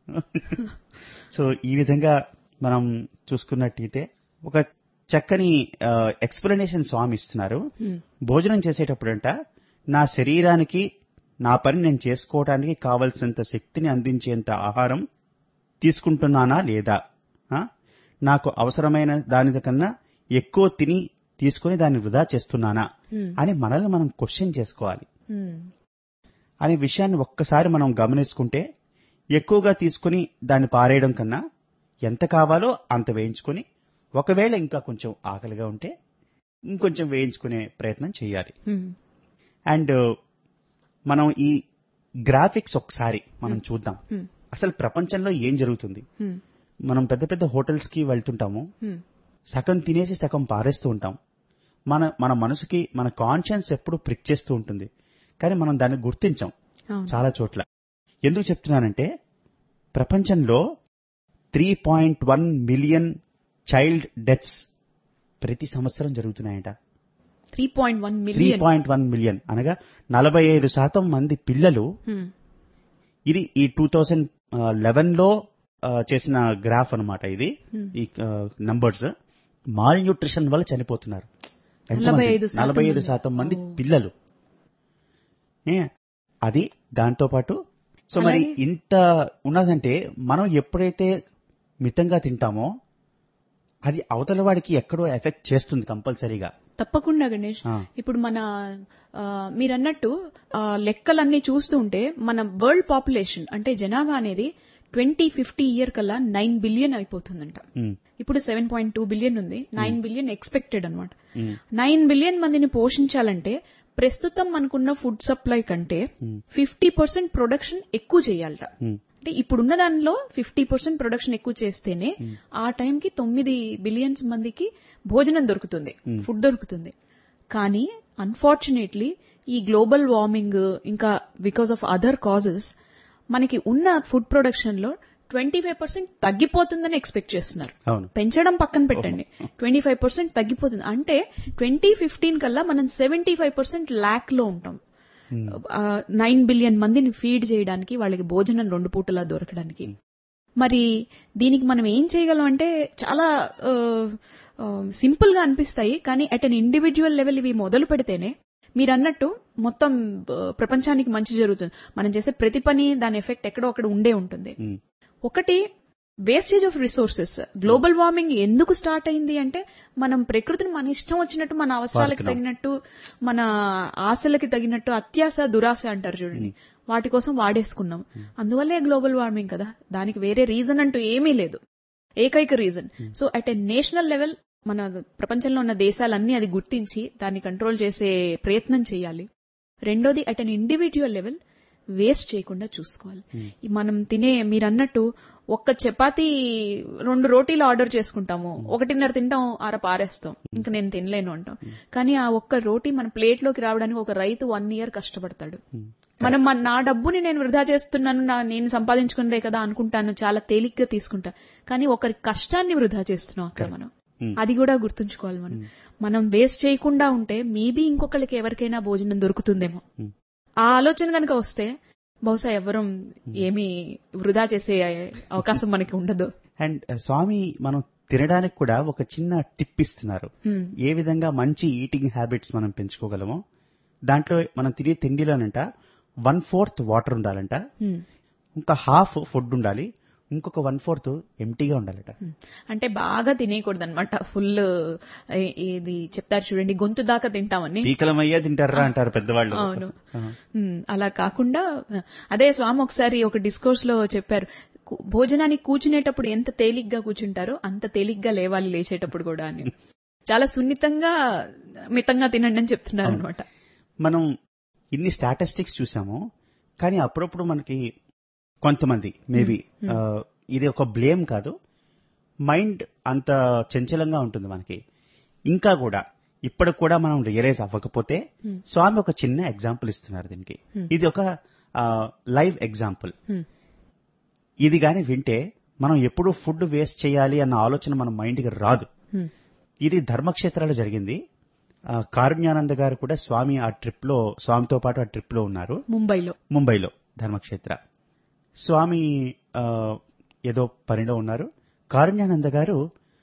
సో ఈ విధంగా మనం చూసుకున్నట్టయితే ఒక చక్కని ఎక్స్ప్లెనేషన్ స్వామి ఇస్తున్నారు Hmm. భోజనం చేసేటప్పుడంట నా శరీరానికి నా పని నేను చేసుకోవడానికి కావలసినంత శక్తిని అందించేంత ఆహారం తీసుకుంటున్నానా లేదా ఆ? నాకు అవసరమైన దాని కన్నా ఎక్కువ తిని తీసుకుని దాన్ని వృధా చేస్తున్నానా Hmm. అని మనల్ని మనం క్వశ్చన్ చేసుకోవాలి Hmm. అనే విషయాన్ని ఒక్కసారి మనం గమనించుకుంటే ఎక్కువగా తీసుకుని దాన్ని పారేయడం కన్నా ఎంత కావాలో అంత వేయించుకొని ఒకవేళ ఇంకా కొంచెం ఆకలిగా ఉంటే ఇంకొంచెం వేయించుకునే ప్రయత్నం చేయాలి Hmm. అండ్ మనం ఈ గ్రాఫిక్స్ ఒకసారి మనం చూద్దాం Hmm. అసలు ప్రపంచంలో ఏం జరుగుతుంది Hmm. మనం పెద్ద పెద్ద హోటల్స్ కి వెళ్తుంటాము Hmm. సగం తినేసి సగం పారేస్తూ ఉంటాం మన మన మనసుకి మన కాన్షియన్స్ ఎప్పుడు ప్రిక్ చేస్తూ ఉంటుంది కానీ మనం దాన్ని గుర్తించాం అవును. చాలా చోట్ల ఎందుకు చెప్తున్నానంటే ప్రపంచంలో three point one million child deaths ప్రతి సంవత్సరం జరుగుతున్నాయట 3.1 three million point one million అనగా నలభై ఐదు శాతం మంది పిల్లలు Hmm. ఇది ఈ టూ థౌజండ్ లెవెన్ లో ఆ, చేసిన గ్రాఫ్ అన్నమాట ఇది Hmm. ఈ నంబర్స్ మాల్ న్యూట్రిషన్ వల్ల చనిపోతున్నారు ఎంతమంది? 45 శాతం నలభై ఐదు మంది. శాతం మంది ఓ. పిల్లలు ఏ, అది దాంతో పాటు సో మరి అలాగే- ఇంత ఉన్నదంటే మనం ఎప్పుడైతే మితంగా తింటామో అది అవతల వాడికి ఎక్కడో ఎఫెక్ట్ చేస్తుంది కంపల్సరీగా తప్పకుండా గణేష్ ఆ. ఇప్పుడు మన ఆ, మీరన్నట్టు ఆ, లెక్కలన్నీ చూస్తూ ఉంటే మన వరల్డ్ పాపులేషన్ అంటే జనాభా అనేది ట్వంటీ ఫిఫ్టీ ఇయర్ కల్లా నైన్ బిలియన్ అయిపోతుందంట ఉమ్, ఇప్పుడు సెవెన్ పాయింట్ టూ బిలియన్ ఉంది నైన్ బిలియన్ ఎక్స్పెక్టెడ్ అనమాట ఉమ్, నైన్ బిలియన్ మందిని పోషించాలంటే ప్రస్తుతం మనకున్న ఫుడ్ సప్లై కంటే Hmm. ఫిఫ్టీ పర్సెంట్ ప్రొడక్షన్ ఎక్కువ చేయాలట ఉమ్, అంటే ఇప్పుడున్న దానిలో ఫిఫ్టీ పర్సెంట్ ప్రొడక్షన్ ఎక్కువ చేస్తేనే ఆ టైంకి తొమ్మిది బిలియన్స్ మందికి భోజనం దొరుకుతుంది Hmm. ఫుడ్ దొరుకుతుంది కానీ అన్ఫార్చునేట్లీ ఈ గ్లోబల్ వార్మింగ్ ఇంకా బికాస్ ఆఫ్ అదర్ కాజెస్ మనకి ఉన్న ఫుడ్ ప్రొడక్షన్ లో ట్వంటీ ఫైవ్ పర్సెంట్ తగ్గిపోతుందని ఎక్స్పెక్ట్ చేస్తున్నారు అవును పెంచడం పక్కన పెట్టండి ట్వంటీ ఫైవ్ పర్సెంట్ తగ్గిపోతుంది అంటే ట్వంటీ ఫిఫ్టీన్ కల్లా మనం సెవెంటీ ఫైవ్ పర్సెంట్ ల్యాక్ లో ఉంటాం నైన్ బిలియన్ మందిని ఫీడ్ చేయడానికి వాళ్ళకి భోజనం రెండు పూటలా దొరకడానికి మరి దీనికి మనం ఏం చేయగలం అంటే చాలా సింపుల్ గా అనిపిస్తాయి కానీ అట్ అన్ ఇండివిజువల్ లెవెల్ ఇవి మొదలు పెడితేనే మీరు అన్నట్టు మొత్తం ఆ, ప్రపంచానికి మంచి జరుగుతుంది మనం చేసే ప్రతి పని దాని ఎఫెక్ట్ ఎక్కడో అక్కడ ఉండే ఉంటుంది ఉమ్, ఒకటి wastage of resources global warming ఎందుకు స్టార్ట్ అయింది అంటే మనం ప్రకృతిని మన ఇష్టం వచ్చినట్టు మన అవసరాలకు వాడుతున్నాం. తగినట్టు మన ఆశలకి తగినట్టు అత్యాశ దురాశ అంటారు చూడండి వాటి కోసం వాడేసుకున్నాం అందువల్లే గ్లోబల్ వార్మింగ్ కదా దానికి వేరే రీజన్ అంటూ ఏమీ లేదు ఏకైక reason so at a national level మన ప్రపంచంలో ఉన్న దేశాలన్నీ అది గుర్తించి దాన్ని కంట్రోల్ చేసే ప్రయత్నం చేయాలి రెండోది at an individual level waste చేయకుండా చూసుకోవాలి ఈ మనం తినే మీరు అన్నట్టు ఒక్క చపాతీ రెండు రోటీలు ఆర్డర్ చేసుకుంటాము ఒకటిన్నర తింటాం అర పారేస్తాం ఇంకా నేను తినలేను అంటాం కానీ ఆ ఒక్క రోటీ మన ప్లేట్ లోకి రావడానికి ఒక రైతు వన్ ఇయర్ కష్టపడతాడు మనం మన- నా డబ్బుని నేను వృధా చేస్తున్నాను నా నేను సంపాదించుకున్నదే కదా అనుకుంటాను చాలా తేలిగ్గా తీసుకుంటా కానీ ఒకరి కష్టాన్ని వృధా చేస్తున్నాం అక్కడ మనం Hmm. అది కూడా గుర్తుంచుకోవాలి మనం మనం వేస్ట్ చేయకుండా ఉంటే మేబీ ఇంకొకరికి ఎవరికైనా భోజనం దొరుకుతుందేమో Hmm. ఆ ఆలోచన కనుక వస్తే బహుశా ఎవరూ ఏమీ వృధా చేసే అవకాశం మనకి ఉండదు అండ్ స్వామి మనం తినడానికి కూడా ఒక చిన్న టిప్ ఇస్తున్నారు Hmm. ఏ విధంగా మంచి ఈటింగ్ హ్యాబిట్స్ మనం పెంచుకోగలమో దాంట్లో మనం తినే తిండిలోనంట వన్ ఫోర్త్ వాటర్ ఉండాలంట Hmm. ఇంకా హాఫ్ ఫుడ్ ఉండాలి ఇంకొక వన్ ఫోర్త్ ఎంటీగా ఉండాలట అంటే బాగా తినేయకూడదు అనమాట ఫుల్ ఇది చెప్తారు చూడండి గొంతు దాకా తింటామని పీకలమయ్యా తింటారా అంటారు పెద్దవాళ్ళు అవును. ఆ. ఉమ్, అలా కాకుండా అదే స్వామి ఒకసారి ఒక డిస్కోర్స్ లో చెప్పారు కు- భోజనానికి కూర్చునేటప్పుడు ఎంత తేలిగ్గా కూర్చుంటారో అంత తేలిగ్గా లేవాలి లేచేటప్పుడు కూడా అని చాలా సున్నితంగా మితంగా తినండి అని చెప్తున్నారు అనమాట మనం ఇన్ని స్టాటిస్టిక్స్ చూసాము కానీ అప్పుడప్పుడు మనకి కొంతమంది మేబీ ఇది ఒక బ్లేమ్ కాదు మైండ్ అంత చంచలంగా ఉంటుంది మనకి ఇంకా కూడా ఇప్పటికి కూడా మనం రియలైజ్ అవ్వకపోతే Hmm. స్వామి ఒక చిన్న ఎగ్జాంపుల్ ఇస్తున్నారు దీనికి Hmm. ఇది ఒక లైవ్ ఎగ్జాంపుల్ Hmm. ఇది గాని వింటే మనం ఎప్పుడు ఫుడ్ వేస్ట్ చేయాలి అన్న ఆలోచన మన మైండ్కి రాదు Hmm. ఇది ధర్మక్షేత్రాలు జరిగింది ఆ, కారుణ్యానంద గారు కూడా స్వామి ఆ ట్రిప్ లో స్వామితో పాటు ఆ ట్రిప్ లో ఉన్నారు ముంబైలో ముంబైలో ధర్మక్షేత్ర స్వామి ఆ, ఏదో పనిలో ఉన్నారు కారుణ్యానంద గారు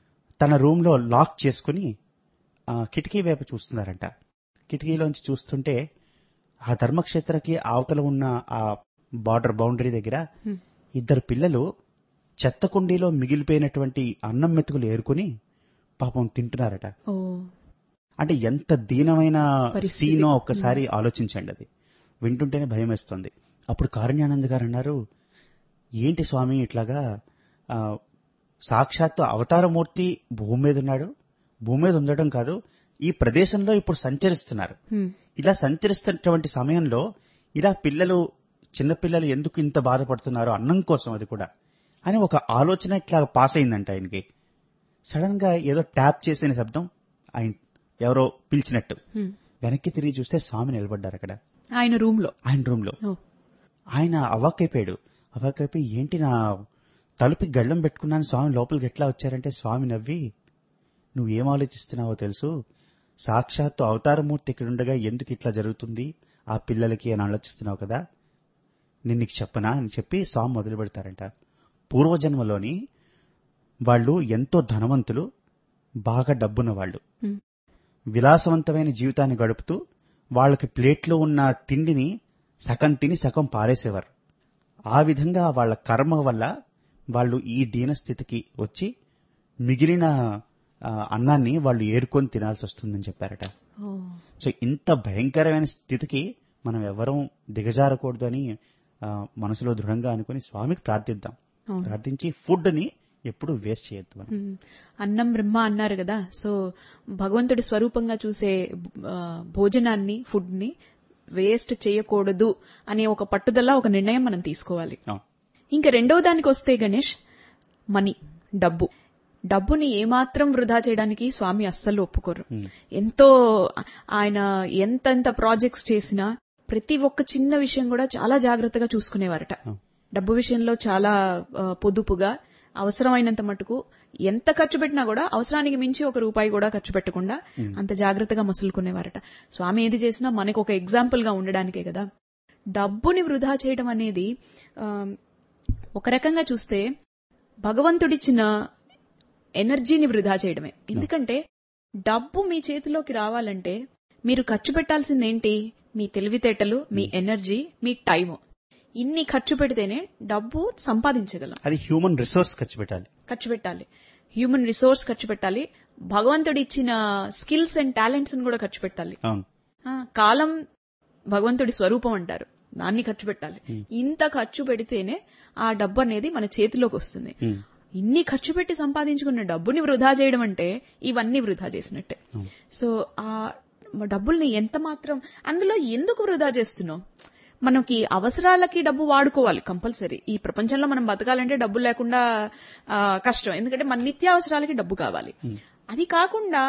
తన రూమ్ లో లాక్ చేసుకుని ఆ, కిటికీ వైపు చూస్తున్నారంట కిటికీలోంచి చూస్తుంటే ఆ ధర్మక్షేత్రకి అవతల ఉన్న ఆ బార్డర్ బౌండరీ దగ్గర Hmm. ఇద్దరు పిల్లలు చెత్త కుండీలో మిగిలిపోయినటువంటి అన్నం మెతుకులు ఏరుకుని పాపం తింటున్నారట ఓ అంటే ఎంత దీనమైన పరిస్థితి. సీనో ఒక్కసారి ఆలోచించండి అది వింటుంటేనే భయం వేస్తుంది అప్పుడు కారుణ్యానంద్ గారు అన్నారు ఏంటి స్వామి ఇట్లాగా ఆ, సాక్షాత్తు అవతారమూర్తి భూమి మీద ఉన్నాడు భూమి మీద ఉండడం కాదు ఈ ప్రదేశంలో ఇప్పుడు సంచరిస్తున్నారు Hmm. ఇలా సంచరిస్తున్నటువంటి సమయంలో ఇలా పిల్లలు చిన్నపిల్లలు ఎందుకు ఇంత బాధపడుతున్నారో అన్నం కోసం అది కూడా అని ఒక ఆలోచన ఇట్లా పాస్ అయిందంట ఆయనకి సడన్ గా ఏదో ట్యాప్ చేసిన శబ్దం ఆయన ఎవరో పిలిచినట్టు Hmm. వెనక్కి తిరిగి చూస్తే స్వామి నిలబడ్డారు అక్కడ ఆయన రూమ్ లో ఆయన రూమ్ లో ఓ. ఆయన అవాక్కైపోయాడు అవాక్కైపోయి ఏంటి నా తలుపుకి గళ్ళం పెట్టుకున్నాను స్వామి లోపలికి ఎట్లా వచ్చారంటే స్వామి నవ్వి నువ్వేం ఆలోచిస్తున్నావో తెలుసు సాక్షాత్తు అవతారమూర్తి ఇక్కడ ఉండగా ఎందుకు ఇట్లా జరుగుతుంది ఆ పిల్లలకి అని ఆలోచిస్తున్నావు కదా నేను నీకు చెప్పనా అని చెప్పి స్వామి మొదలు పెడతారంట పూర్వజన్మలోని వాళ్ళు ఎంతో ధనవంతులు బాగా డబ్బున్న వాళ్ళు Hmm. విలాసవంతమైన జీవితాన్ని గడుపుతూ వాళ్ళకి ప్లేట్లో ఉన్న తిండిని సగం తిని సగం పారేసేవారు ఆ విధంగా వాళ్ళ కర్మ వల్ల వాళ్ళు ఈ దీనస్థితికి వచ్చి మిగిలిన ఆ, అన్నాన్ని వాళ్ళు ఏరుకొని తినాల్సి వస్తుందని చెప్పారట ఓ. సో ఇంత భయంకరమైన స్థితికి మనం ఎవరం దిగజారకూడదు అని ఆ, మనసులో దృఢంగా అనుకుని స్వామికి ప్రార్థిద్దాం అవును. ప్రార్థించి ఫుడ్ ని ఎప్పుడు వేస్ట్ చేయొద్దు మనం మ్మ్. అన్నం బ్రహ్మ అన్నారు కదా సో భగవంతుడి స్వరూపంగా చూసే ఆ, భోజనాన్ని ఫుడ్ ని వేస్ట్ చేయకూడదు అనే ఒక పట్టుదల ఒక నిర్ణయం మనం తీసుకోవాలి అవును. ఇంకా రెండవ దానికి వస్తే గణేష్ మనీ డబ్బు డబ్బుని ఏమాత్రం వృధా చేయడానికి స్వామి అస్సలు ఒప్పుకోరు మ్మ్. ఎంతో ఆయన ఎంతెంత ప్రాజెక్ట్స్ చేసినా ప్రతి ఒక్క చిన్న విషయం కూడా చాలా జాగ్రత్తగా చూసుకునేవారట అవును. డబ్బు విషయంలో చాలా ఆ, పొదుపుగా అవసరమైనంత మటుకు ఎంత ఖర్చు పెట్టినా కూడా అవసరానికి మించి ఒక రూపాయి కూడా ఖర్చు పెట్టకుండా అంత జాగ్రత్తగా మసులుకునేవారట స్వామి ఏది చేసినా మనకు ఒక ఎగ్జాంపుల్ గా ఉండడానికే కదా డబ్బుని వృధా చేయడం అనేది ఆ, ఒక రకంగా చూస్తే భగవంతుడిచ్చిన ఎనర్జీని వృధా చేయడమే ఎందుకంటే డబ్బు మీ చేతిలోకి రావాలంటే మీరు ఖర్చు పెట్టాల్సింది ఏంటి మీ తెలివితేటలు మీ ఎనర్జీ మీ టైం ఇన్ని ఖర్చు పెడితేనే డబ్బు సంపాదించగలం అది హ్యూమన్ రిసోర్స్ ఖర్చు పెట్టాలి ఖర్చు పెట్టాలి హ్యూమన్ రిసోర్స్ ఖర్చు పెట్టాలి భగవంతుడు ఇచ్చిన స్కిల్స్ అండ్ టాలెంట్స్ కూడా ఖర్చు పెట్టాలి అవును ఆ, కాలం భగవంతుడి స్వరూపం అంటారు దాన్ని ఖర్చు పెట్టాలి ఇంత ఖర్చు పెడితేనే ఆ డబ్బు అనేది మన చేతిలోకి వస్తుంది ఉమ్. ఇన్ని ఖర్చు పెట్టి సంపాదించుకున్న డబ్బుని వృధా చేయడం అంటే ఇవన్నీ వృధా చేసినట్టే సో ఆ డబ్బుల్ని ఎంత మాత్రం అందులో ఎందుకు వృధా చేస్తున్నాం మనకి అవసరాలకి డబ్బు వాడుకోవాలి కంపల్సరీ ఈ ప్రపంచంలో మనం బతకాలంటే డబ్బు లేకుండా ఆ, కష్టం ఎందుకంటే మన నిత్యావసరాలకి డబ్బు కావాలి అది కాకుండా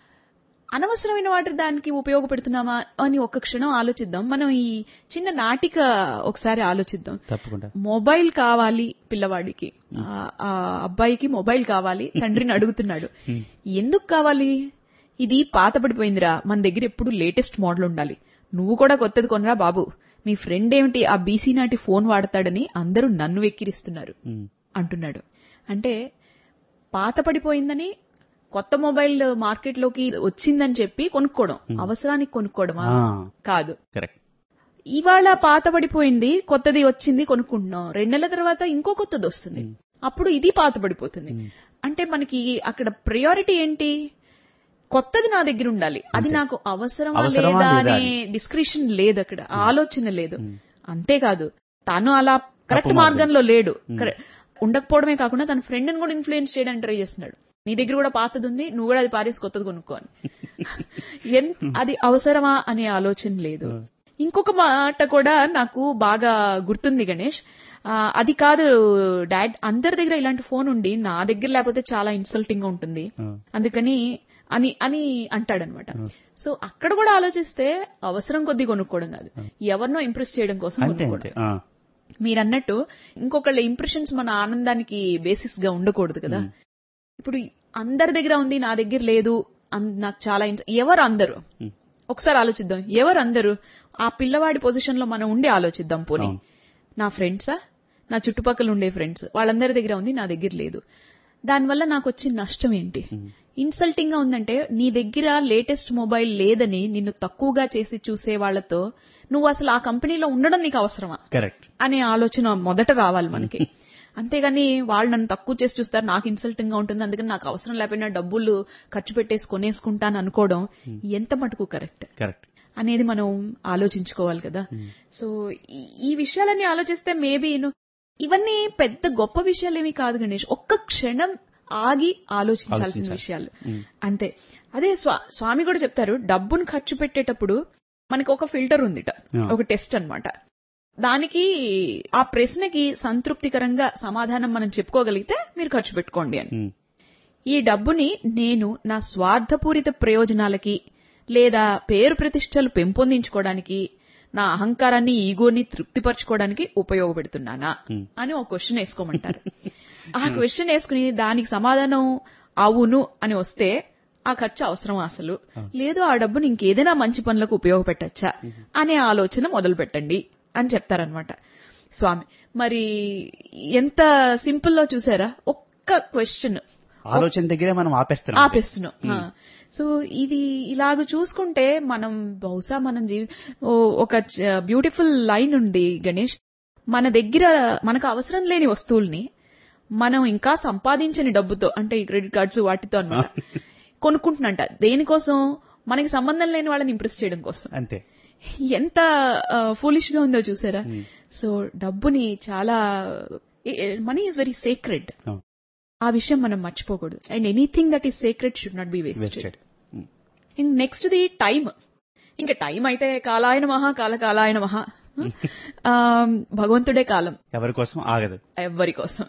అనవసరమైన వాటి దానికి ఉపయోగపెడుతున్నామా అని ఒక్క క్షణం ఆలోచిద్దాం మనం ఈ చిన్న నాటిక ఒకసారి ఆలోచిద్దాం తప్పకుండా మొబైల్ కావాలి పిల్లవాడికి ఆ- ఆ అబ్బాయికి మొబైల్ కావాలి తండ్రిని అడుగుతున్నాడు ఎందుకు కావాలి ఇది పాతపడిపోయిందిరా మన దగ్గర ఎప్పుడు లేటెస్ట్ మోడల్ ఉండాలి నువ్వు కూడా కొత్తది కొనరా బాబు మీ ఫ్రెండ్ ఏమిటి ఆ బీసీ నాటి ఫోన్ వాడతాడని అందరూ నన్ను వెక్కిరిస్తున్నారు ఉమ్. అంటున్నాడు అంటే పాత పడిపోయిందని కొత్త మొబైల్ మార్కెట్లోకి వచ్చిందని చెప్పి కొనుక్కోవడం అవసరానికి కొనుక్కోవడమా ఆ. కాదు కరెక్ట్ ఇవాళ పాత పడిపోయింది కొత్తది వచ్చింది కొనుక్కుంటున్నాం రెండు నెలల తర్వాత ఇంకో కొత్తది వస్తుంది అప్పుడు ఇది పాత పడిపోతుంది అంటే మనకి అక్కడ ప్రయారిటీ ఏంటి కొత్తది నా దగ్గర ఉండాలి అది నాకు అవసరమా అవసరమా లేదా లేదా అనే డిస్క్రిప్షన్ లేదు అక్కడ ఆలోచన లేదు అంతేకాదు తాను అలా కరెక్ట్ తప్పు మార్గం. మార్గంలో లేడు కరె- ఉండకపోవడమే కాకుండా తన ఫ్రెండ్ కూడా ఇన్ఫ్లుయెన్స్ చేయడానికి ట్రై చేస్తున్నాడు నీ దగ్గర కూడా పాతది ఉంది నువ్వు కూడా అది పారేసి కొత్తది కొనుక్కో అని ఎన్- అది అవసరమా అనే ఆలోచన లేదు ఇంకొక మాట కూడా నాకు బాగా గుర్తుంది గణేష్ ఆ, అది కాదు డాడ్ అందరి దగ్గర ఇలాంటి ఫోన్ ఉండి నా దగ్గర లేకపోతే చాలా ఇన్సల్టింగ్ గా ఉంటుంది అందుకని అని అని అంటాడనమాట సో అక్కడ కూడా ఆలోచిస్తే అవసరం కొద్దీ కొనుక్కోవడం కాదు ఎవరినో ఇంప్రెస్ చేయడం కోసం అంతే కొనుక్కోవడం అంతే ఆ. మీరు అన్నట్టు ఇంకొకళ్ళ ఇంప్రెషన్స్ మన ఆనందానికి బేసిస్ గా ఉండకూడదు కదా ఇప్పుడు అందరి దగ్గర ఉంది నా దగ్గర లేదు అన్- నాకు చాలా ఇంట్రె- ఎవరు అందరు ఉమ్. ఒకసారి ఆలోచిద్దాం ఎవరు అందరు ఆ పిల్లవాడి పొజిషన్ లో మనం ఉండి ఆలోచిద్దాం పోనీ అవును. నా ఫ్రెండ్సా నా చుట్టుపక్కల ఉండే ఫ్రెండ్స్ వాళ్ళందరి దగ్గర ఉంది నా దగ్గర లేదు దానివల్ల నాకు వచ్చిన నష్టం ఏంటి ఇన్సల్టింగ్ గా ఉందంటే నీ దగ్గర లేటెస్ట్ మొబైల్ లేదని నిన్ను తక్కువగా చేసి చూసే వాళ్ళతో నువ్వు అసలు ఆ కంపెనీలో ఉండడం నీకు అవసరమా కరెక్ట్ అనే ఆలోచన మొదట రావాలి మనకి అంతేగాని వాళ్ళు నన్ను తక్కువ చేసి చూస్తారు నాకు ఇన్సల్టింగ్ గా ఉంటుంది అందుకని నాకు అవసరం లేకపోయినా డబ్బులు ఖర్చు పెట్టేసి కొనేసుకుంటాను అనుకోవడం ఎంత మటుకు కరెక్ట్ కరెక్ట్ అనేది మనం ఆలోచించుకోవాలి కదా సో ఈ- ఈ విషయాలన్నీ ఆలోచిస్తే మేబీ ఇవన్నీ పెద్ద గొప్ప విషయాలేమీ కాదు గణేష్ ఒక్క క్షణం ఆగి ఆలోచించాల్సిన ఆలోచించాలి. విషయాలు ఉమ్. అంతే అదే స్వా- స్వామి కూడా చెప్తారు డబ్బును ఖర్చు పెట్టేటప్పుడు మనకి ఒక ఫిల్టర్ ఉందిట Yeah. ఒక టెస్ట్ అన్నమాట దానికి ఆ ప్రశ్నకి సంతృప్తికరంగా సమాధానం మనం చెప్పుకోగలిగితే మీరు ఖర్చు పెట్టుకోండి అని ఉమ్. ఈ డబ్బుని నేను నా స్వార్థపూరిత ప్రయోజనాలకి లేదా పేరు ప్రతిష్టలు పెంపొందించుకోవడానికి నా అహంకారాన్ని ఈగోని తృప్తిపరచుకోవడానికి ఉపయోగపెడుతున్నానా Hmm. అని ఒక క్వశ్చన్ వేసుకోమంటారు ఆ క్వశ్చన్ వేసుకుని దానికి సమాధానం అవును అని వస్తే ఆ ఖర్చు అవసరం అసలు లేదు ఆ డబ్బుని ఇంకేదైనా మంచి పనులకు ఉపయోగపెట్టచ్చా అనే ఆలోచన మొదలు పెట్టండి అని చెప్తారనమాట స్వామి మరి ఎంత సింపుల్ లో చూసారా ఒక్క క్వశ్చన్ ఆలోచన దగ్గరే మనం ఆపేస్తున్నాం ఆపేస్తున్నాం ఆ. సో ఇది ఇలాగ చూసుకుంటే మనం బహుశా మనం జీవి ఓ- ఒక బ్యూటిఫుల్ లైన్ ఉంది గణేష్ మన దగ్గర మనకు అవసరం లేని వస్తువుల్ని మనం ఇంకా సంపాదించని డబ్బుతో అంటే ఈ క్రెడిట్ కార్డ్స్ వాటితో అన్నమాట కొనుక్కుంటున్నట్ట దేనికోసం మనకి సంబంధం లేని వాళ్ళని ఇంప్రెస్ చేయడం కోసం అంతే ఎంత ఫూలిష్ గా ఉందో చూసారా సో డబ్బుని చాలా మనీ ఈజ్ వెరీ సేక్రెడ్ అవును. ఆ విషయం మనం మర్చిపోకూడదు and anything that is sacred should not be wasted wasted next the time ఇంకా టైం అయితే కాలాయన మహా కాల కాలాయన మహా ఆ, భగవంతుడే కాలం ఎవరి కోసం ఆగదు ఎవ్వరి కోసం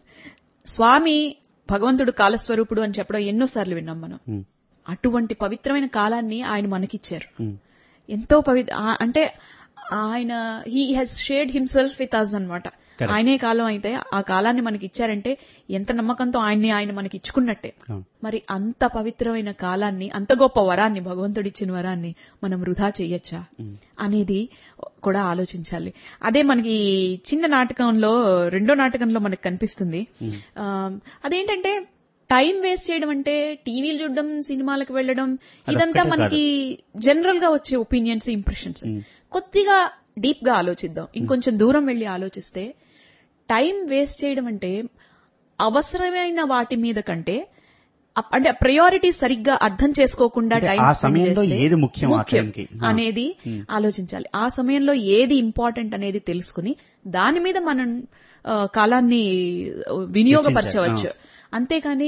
స్వామి భగవంతుడు కాలస్వరూపుడు అని చెప్పడం ఎన్నోసార్లు విన్నాం మనం ఉమ్. అటువంటి పవిత్రమైన కాలాన్ని ఆయన మనకిచ్చారు ఉమ్. ఎంతో పవిత్ర ఆ- అంటే ఆయన he has shared himself with us అనమాట Correct. ఆయనే కాలం అయితే ఆ కాలాన్ని మనకి ఇచ్చారంటే ఎంత నమ్మకంతో ఆయన్ని ఆయన మనకి ఇచ్చుకున్నట్టే అవును. మరి అంత పవిత్రమైన కాలాన్ని అంత గొప్ప వరాన్ని భగవంతుడిచ్చిన వరాన్ని మనం వృధా చెయ్యొచ్చా అనేది కూడా ఆలోచించాలి అదే మనకి చిన్న నాటకంలో రెండో నాటకంలో మనకు కనిపిస్తుంది ఆ, అదేంటంటే టైం వేస్ట్ చేయడం అంటే టీవీలు చూడడం సినిమాలకు వెళ్ళడం ఇదంతా అదొక్కటే మనకి జనరల్ గా వచ్చే ఒపీనియన్స్ ఇంప్రెషన్స్ కొద్దిగా డీప్ గా ఆలోచిద్దాం ఇంకొంచెం దూరం వెళ్లి ఆలోచిస్తే టైం వేస్ట్ చేయడం అంటే అవసరమైన వాటి మీద కంటే అప్- అంటే ప్రయారిటీ సరిగ్గా అర్థం చేసుకోకుండా అంటే టైం ఆ స్పెండ్ సమయంలో చేస్తే ఏది ముఖ్యం ఆ ముఖ్యం టైంకి? ఆ. అనేది Hmm. ఆలోచించాలి ఆ సమయంలో ఏది ఇంపార్టెంట్ అనేది తెలుసుకుని దాని మీద మనం ఆ, కాలాన్ని వినియోగపరచవచ్చు అంతేకాని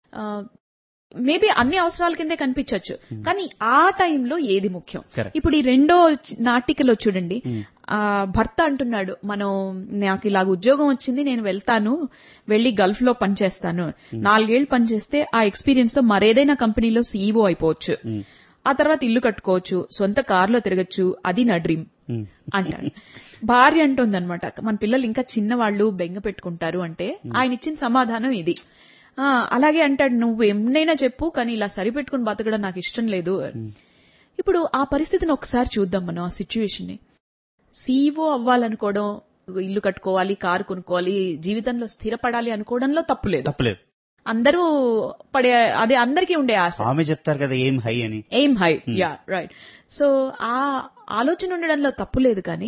మేబీ అన్ని అవసరాల కిందే కనిపించవచ్చు కానీ ఆ టైంలో ఏది ముఖ్యం Correct. ఇప్పుడు ఈ రెండో చి- నాటికలో చూడండి Hmm. ఆ భర్త అంటున్నాడు మనం నాకు ఇలాగ ఉద్యోగం వచ్చింది నేను వెళ్తాను వెళ్లి గల్ఫ్ లో పనిచేస్తాను నాలుగేళ్లు పనిచేస్తే ఆ ఎక్స్పీరియన్స్ తో మరేదైనా కంపెనీలో సీఈఓ అయిపోవచ్చు ఆ తర్వాత ఇల్లు కట్టుకోవచ్చు సొంత కారులో తిరగచ్చు అది నా డ్రీమ్ ఉమ్. అంటాడు భార్య అంటుందన్నమాట మన పిల్లలు ఇంకా చిన్నవాళ్ళు బెంగ పెట్టుకుంటారు అంటే ఆయన ఇచ్చిన సమాధానం ఇది ఆ అలాగే అంటాడు నువ్వు ఎన్నైనా చెప్పు కానీ ఇలా సరిపెట్టుకుని బతకడం నాకు ఇష్టం లేదు ఇప్పుడు ఆ పరిస్థితిని ఒకసారి చూద్దాం మనం ఆ సిచ్యువేషన్ ని సీఈఓ అవ్వాలనుకోవడం ఇల్లు కట్టుకోవాలి కారు కొనుక్కోవాలి జీవితంలో స్థిరపడాలి అనుకోవడంలో తప్పు లేదు తప్పలేదు అందరూ పడే అదే అందరికీ ఉండే ఆశ స్వామి చెప్తారు కదా ఏం హై అని aim high yeah right so ఆ ఆలోచన ఉండడంలో తప్పు లేదు కానీ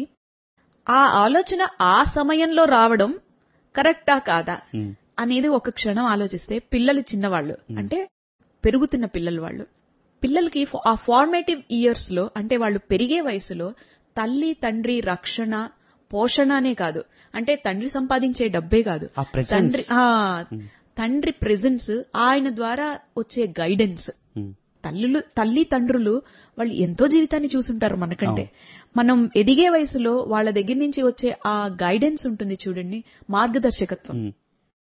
ఆ ఆలోచన ఆ సమయంలో రావడం కరెక్టా కాదా ఉమ్. అనేది ఒక క్షణం ఆలోచిస్తే పిల్లలు చిన్నవాళ్ళు అంటే పెరుగుతున్న పిల్లలు వాళ్ళు పిల్లలకి ఫ- ఆ ఫార్మేటివ్ ఇయర్స్ లో అంటే వాళ్ళు పెరిగే వయసులో తల్లి తండ్రి రక్షణ పోషణ అనే కాదు అంటే తండ్రి సంపాదించే డబ్బే కాదు ఆ presence. తండ్రి ఆ, తండ్రి ప్రెజెన్స్ ఆయన ద్వారా వచ్చే గైడెన్స్ ఉమ్. తల్లులు తల్లి తండ్రులు వాళ్ళు ఎంతో జీవితాన్ని చూసుంటారు మనకంటే మనం ఎదిగే వయసులో వాళ్ళ దగ్గర నుంచి వచ్చే ఆ గైడెన్స్ ఉంటుంది చూడండి మార్గదర్శకత్వం ఉమ్.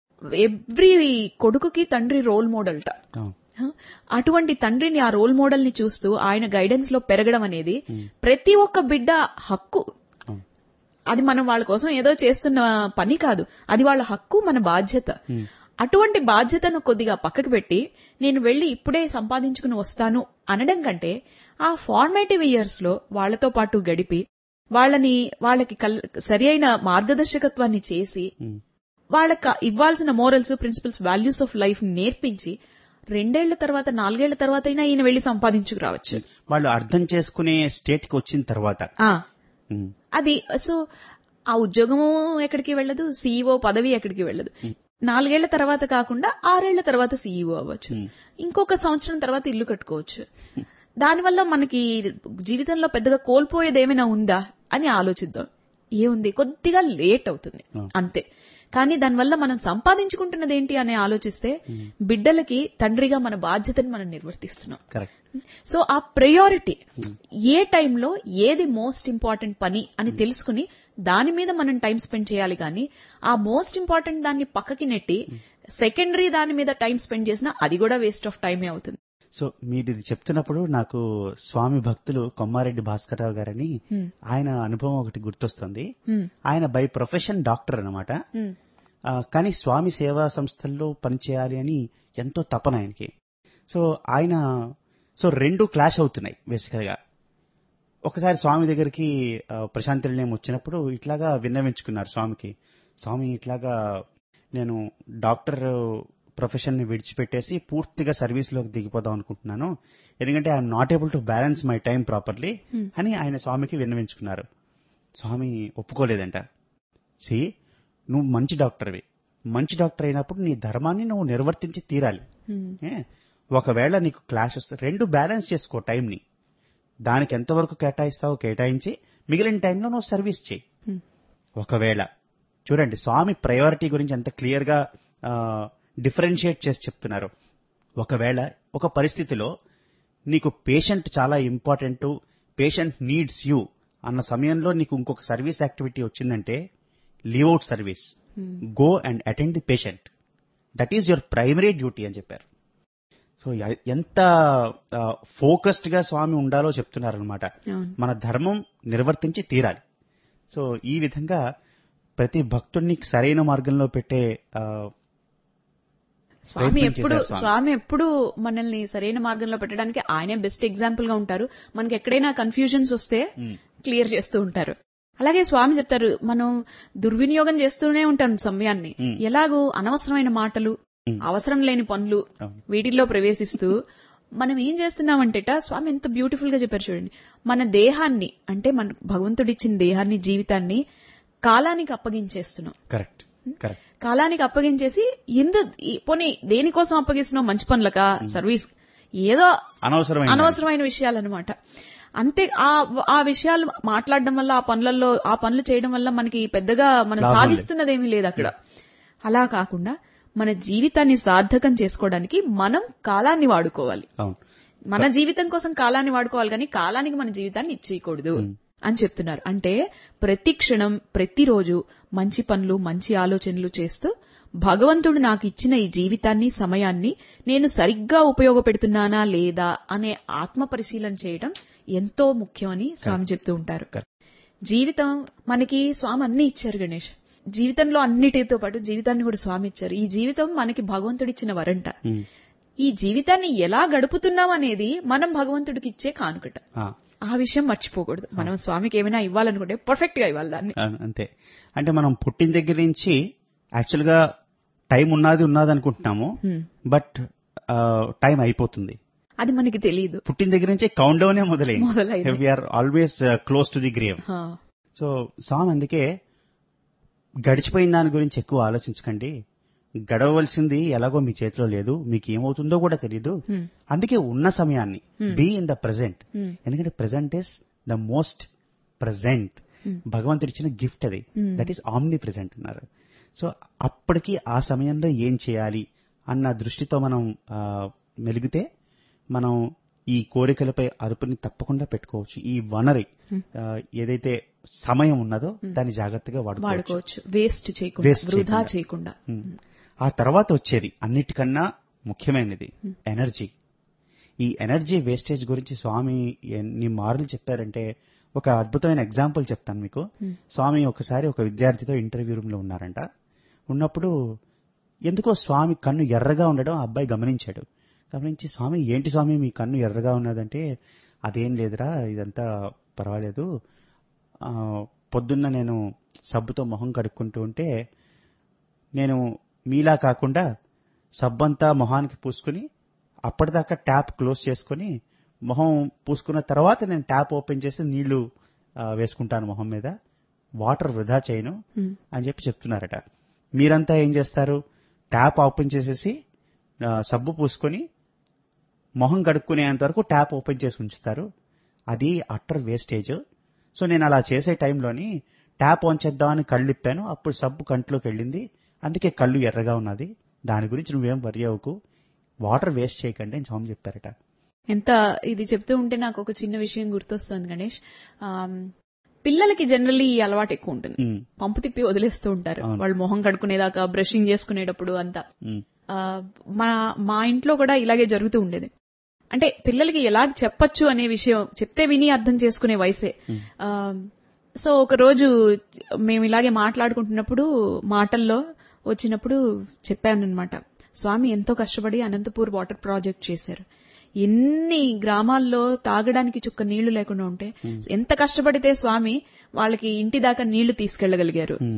ఎవ్రీ కొడుకుకి తండ్రి రోల్ మోడల్ట అవును. అటువంటి తండ్రిని ఆ రోల్ మోడల్ ని చూస్తూ ఆయన గైడెన్స్ లో పెరగడం అనేది ప్రతి ఒక్క బిడ్డ హక్కు అవును. అది మనం వాళ్ళ కోసం ఏదో చేస్తున్న పని కాదు అది వాళ్ళ హక్కు మన బాధ్యత ఉమ్. అటువంటి బాధ్యతను కొద్దిగా పక్కకు పెట్టి నేను వెళ్లి ఇప్పుడే సంపాదించుకుని వస్తాను అనడం కంటే ఆ ఫార్మేటివ్ ఇయర్స్ లో వాళ్లతో పాటు గడిపి వాళ్ళని వాళ్ళకి కల్- సరి అయిన మార్గదర్శకత్వాన్ని చేసి ఉమ్. వాళ్ళకి ఇవ్వాల్సిన morals principles values of life నేర్పించి రెండేళ్ల తర్వాత నాలుగేళ్ల తర్వాత అయినా ఈయన వెళ్లి సంపాదించుకురావచ్చు వాళ్ళు అర్థం చేసుకునే స్టేట్ కి వచ్చిన తర్వాత ఆ, ఉమ్. అది సో ఆ ఉద్యోగము ఎక్కడికి వెళ్ళదు సీఈఓ పదవి ఎక్కడికి వెళ్ళదు నాలుగేళ్ల తర్వాత కాకుండా ఆరేళ్ల తర్వాత సీఈఓ అవ్వచ్చు ఇంకొక సంవత్సరం తర్వాత ఇల్లు కట్టుకోవచ్చు దానివల్ల మనకి జీవితంలో పెద్దగా కోల్పోయేది ఏమైనా ఉందా అని ఆలోచిద్దాం ఏముంది కొద్దిగా లేట్ అవుతుంది అంతే కానీ దానివల్ల మనం సంపాదించుకుంటున్నది ఏంటి అని ఆలోచిస్తే బిడ్డలకి తండ్రిగా మన బాధ్యతని మనం నిర్వర్తిస్తున్నాం కరెక్ట్ సో ఆ ప్రయారిటీ ఏ టైంలో ఏది మోస్ట్ ఇంపార్టెంట్ పని అని తెలుసుకుని దాని మీద మనం టైం స్పెండ్ చేయాలి కానీ ఆ మోస్ట్ ఇంపార్టెంట్ దాన్ని పక్కకి నెట్టి సెకండరీ దాని మీద టైం స్పెండ్ చేసినా అది కూడా వేస్ట్ ఆఫ్ టైమే అవుతుంది సో మీరు ఇది చెప్తున్నప్పుడు నాకు స్వామి భక్తులు కొమ్మారెడ్డి భాస్కరరావు గారని Hmm. ఆయన అనుభవం ఒకటి గుర్తొస్తుంది Hmm. ఆయన బై ప్రొఫెషన్ డాక్టర్ అనమాట Hmm. కానీ స్వామి సేవా సంస్థల్లో పనిచేయాలి అని ఎంతో తపన ఆయనకి సో ఆయన సో రెండు క్లాష్ అవుతున్నాయి బేసికల్ గా ఒకసారి స్వామి దగ్గరికి ఆ, ప్రశాంత్ నిలయం వచ్చినప్పుడు ఇట్లాగా విన్నవించుకున్నారు స్వామికి స్వామి ఇట్లాగా నేను డాక్టర్ ప్రొఫెషన్ ని విడిచిపెట్టేసి పూర్తిగా సర్వీస్ లోకి దిగిపోదాం అనుకుంటున్నాను ఎందుకంటే I'm not able to balance my time properly అని ఆయన స్వామికి విన్నవించుకున్నారు స్వామి ఒప్పుకోలేదంట సి నువ్వు మంచి డాక్టర్వి మంచి డాక్టర్ అయినప్పుడు నీ ధర్మాన్ని నువ్వు నిర్వర్తించి తీరాలి Hmm. ఏ? ఒకవేళ నీకు క్లాషెస్ రెండు బ్యాలెన్స్ చేసుకో టైంని దానికి ఎంతవరకు కేటాయిస్తావో కేటాయించి మిగిలిన టైంలో నువ్వు సర్వీస్ చేయి Hmm. ఒకవేళ చూడండి స్వామి ప్రయారిటీ గురించి ఎంత క్లియర్ గా డిఫరెన్షియేట్ చేసి చెప్తున్నారు ఒకవేళ ఒక పరిస్థితిలో నీకు పేషెంట్ చాలా ఇంపార్టెంట్ పేషెంట్ నీడ్స్ యూ అన్న సమయంలో నీకు ఇంకొక సర్వీస్ యాక్టివిటీ వచ్చిందంటే leave out service go and attend the patient that is your primary duty అని చెప్పారు సో ఎ- ఎంత ఫోకస్డ్ గా స్వామి ఉండాలో చెప్తున్నారనమాట అవును. మన ధర్మం నిర్వర్తించి తీరాలి సో ఈ విధంగా ప్రతి భక్తుడిని సరైన మార్గంలో పెట్టే ఆ, స్వామి ప్రయత్నం ఎప్పుడు చేశారు స్వామి. స్వామి ఎప్పుడు మనల్ని సరైన మార్గంలో పెట్టడానికి ఆయనే బెస్ట్ ఎగ్జాంపుల్ గా ఉంటారు మనకి ఎక్కడైనా కన్ఫ్యూజన్స్ వస్తే ఉమ్, క్లియర్ చేస్తూ ఉంటారు అలాగే స్వామి చెప్తారు మనం దుర్వినియోగం చేస్తూనే ఉంటాం సమయాన్ని Hmm. ఎలాగూ అనవసరమైన మాటలు Hmm. అవసరం లేని పనులు అవును. వీటిల్లో ప్రవేశిస్తూ మనం ఏం చేస్తున్నామంటేట స్వామి ఎంత బ్యూటిఫుల్ గా చెప్పారు చూడండి మన దేహాన్ని అంటే మన భగవంతుడిచ్చిన దేహాన్ని జీవితాన్ని కాలానికి అప్పగించేస్తున్నాం కరెక్ట్ కరెక్ట్ కాలానికి అప్పగించేసి ఎందు ఈ- పోనీ దేనికోసం అప్పగిస్తున్నాం మంచి పనులకా సర్వీస్ ఏదో అనవసరమైన అనవసరమైన విషయాలన్నమాట అంతే ఆ ఆ విషయాలు మాట్లాడడం వల్ల ఆ పనులలో ఆ పనులు చేయడం వల్ల మనకి పెద్దగా మనం లాభం లేదు. సాధిస్తున్నదేమీ లేదు అక్కడ అలా కాకుండా మన జీవితాన్ని సార్థకం చేసుకోవడానికి మనం కాలాన్ని వాడుకోవాలి అవును మన జీవితం కోసం కాలాన్ని వాడుకోవాలి కానీ కాలానికి మన జీవితాన్ని ఇచ్చేయకూడదు అని చెప్తున్నారు అంటే ప్రతి క్షణం ప్రతిరోజు మంచి పనులు మంచి ఆలోచనలు చేస్తూ భగవంతుడు నాకు ఇచ్చిన ఈ జీవితాన్ని సమయాన్ని నేను సరిగ్గా ఉపయోగపెడుతున్నానా లేదా అనే ఆత్మ పరిశీలన చేయడం ఎంతో ముఖ్యమని స్వామి చెప్తూ ఉంటారు Correct. జీవితం మనకి స్వామి అన్ని ఇచ్చారు గణేష్ జీవితంలో అన్నిటితో పాటు జీవితాన్ని కూడా స్వామి ఇచ్చారు ఈ జీవితం మనకి భగవంతుడిచ్చిన వరంట ఉమ్, ఈ జీవితాన్ని ఎలా గడుపుతున్నాం అనేది మనం భగవంతుడికి ఇచ్చే కానుకట ఆ, ఆ విషయం మర్చిపోకూడదు మనం స్వామికి ఏమైనా ఇవ్వాలనుకుంటే పర్ఫెక్ట్ గా ఇవ్వాలి దాన్ని ఆ, అంతే అంటే మనం పుట్టిన దగ్గర నుంచి యాక్చువల్ గా టైం ఉన్నది ఉన్నది అనుకుంటున్నాము హ్మ్. బట్ టైం అయిపోతుంది అది మనకి తెలియదు పుట్టిన దగ్గర నుంచి కౌంట్ డౌనే మొదలైంది మొదలైంది. We are always close to the grave హా. సో సామ్ అందుకే గడిచిపోయిన దాని గురించి ఎక్కువ ఆలోచించకండి గడవలసింది ఎలాగో మీ చేతిలో లేదు మీకు ఏమవుతుందో కూడా తెలియదు హ్మ్. అందుకే ఉన్న సమయాన్ని బీ ఇన్ ద ప్రెసెంట్ హ్మ్. ఎందుకంటే present is the most present భగవంతుడు ఇచ్చిన గిఫ్ట్ అది Hmm. That is omnipresent అన్నారు సో అప్పటికి ఆ సమయంలో ఏం చేయాలి అన్న దృష్టితో మనం ఆ, మెలిగితే మనం ఈ కోరికలపై అదుపుని తప్పకుండా పెట్టుకోవచ్చు ఈ వనరి ఆ, ఏదైతే సమయం ఉన్నదో దాన్ని జాగ్రత్తగా వాడుకోవచ్చు వాడుకోవచ్చు వేస్ట్ చేయకుండా Waste వృధా చేయకుండా. చేయకుండా ఉమ్. ఆ తర్వాత వచ్చేది అన్నిటికన్నా ముఖ్యమైనది ఎనర్జీ ఈ ఎనర్జీ వేస్టేజ్ గురించి స్వామి ఎన్ని మార్లు చెప్పారంటే ఒక అద్భుతమైన ఎగ్జాంపుల్ చెప్తాను మీకు స్వామి ఒకసారి ఒక విద్యార్థితో ఇంటర్వ్యూ రూమ్ లో ఉన్నారంట ఉన్నప్పుడు ఎందుకో స్వామి కన్ను ఎర్రగా ఉండడం ఆ అబ్బాయి గమనించాడు గమనించి స్వామి ఏంటి స్వామి మీ కన్ను ఎర్రగా ఉన్నదంటే అదేం లేదురా ఇదంతా పర్వాలేదు ఆ, పొద్దున్న నేను సబ్బుతో మొహం కడుక్కుంటూ ఉంటే నేను మీలా కాకుండా సబ్బంతా మొహానికి పూసుకుని అప్పటిదాకా ట్యాప్ క్లోజ్ చేసుకుని మొహం పూసుకున్న తర్వాత నేను ట్యాప్ ఓపెన్ చేసి నీళ్లు ఆ, వేసుకుంటాను మొహం మీద వాటర్ వృధా చేయను హ్మ్. అని చెప్పి చెప్తున్నారట మీరంతా ఏం చేస్తారు ట్యాప్ ఓపెన్ చేసేసి ఆ, సబ్బు పూసుకొని మొహం కడుక్కునేంత వరకు ట్యాప్ ఓపెన్ చేసి ఉంచుతారు అది అట్టర్ వేస్టేజ్ సో నేను అలా చేసే టైంలోని ట్యాప్ ఆన్ చేద్దామని కళ్ళు ఇప్పాను అప్పుడు సబ్బు కంట్లోకి వెళ్ళింది అందుకే కళ్ళు ఎర్రగా ఉన్నది దాని గురించి నువ్వేం వరి అవ్వకు వాటర్ వేస్ట్ చేయకండి అని స్వామి చెప్పారట ఎంత ఇది చెప్తూ ఉంటే నాకు ఒక చిన్న విషయం గుర్తొస్తుంది గణేష్ ఆమ్, పిల్లలకి జనరల్లీ ఈ అలవాటు ఎక్కువ ఉంటుంది ఉమ్, పంపు తిప్పి వదిలేస్తూ ఉంటారు అవును. వాళ్ళు మొహం కడుకునేదాకా బ్రషింగ్ చేసుకునేటప్పుడు అంతా ఉమ్, ఆ, మా మా ఇంట్లో కూడా ఇలాగే జరుగుతూ ఉండేది అంటే పిల్లలకి ఎలా చెప్పొచ్చు అనే విషయం చెప్తే విని అర్థం చేసుకునే వయసే ఆ, సో ఒక రోజు మేము ఇలాగే మాట్లాడుకుంటున్నప్పుడు మాటల్లో వచ్చినప్పుడు చెప్పానన్నమాట స్వామి ఎంతో కష్టపడి అనంతపూర్ వాటర్ ప్రాజెక్ట్ చేశారు ఎన్ని గ్రామాల్లో తాగడానికి చుక్క నీళ్లు లేకుండా ఉంటే ఎంత కష్టపడితే స్వామి వాళ్ళకి ఇంటి దాకా నీళ్లు తీసుకెళ్లగలిగారు ఉమ్,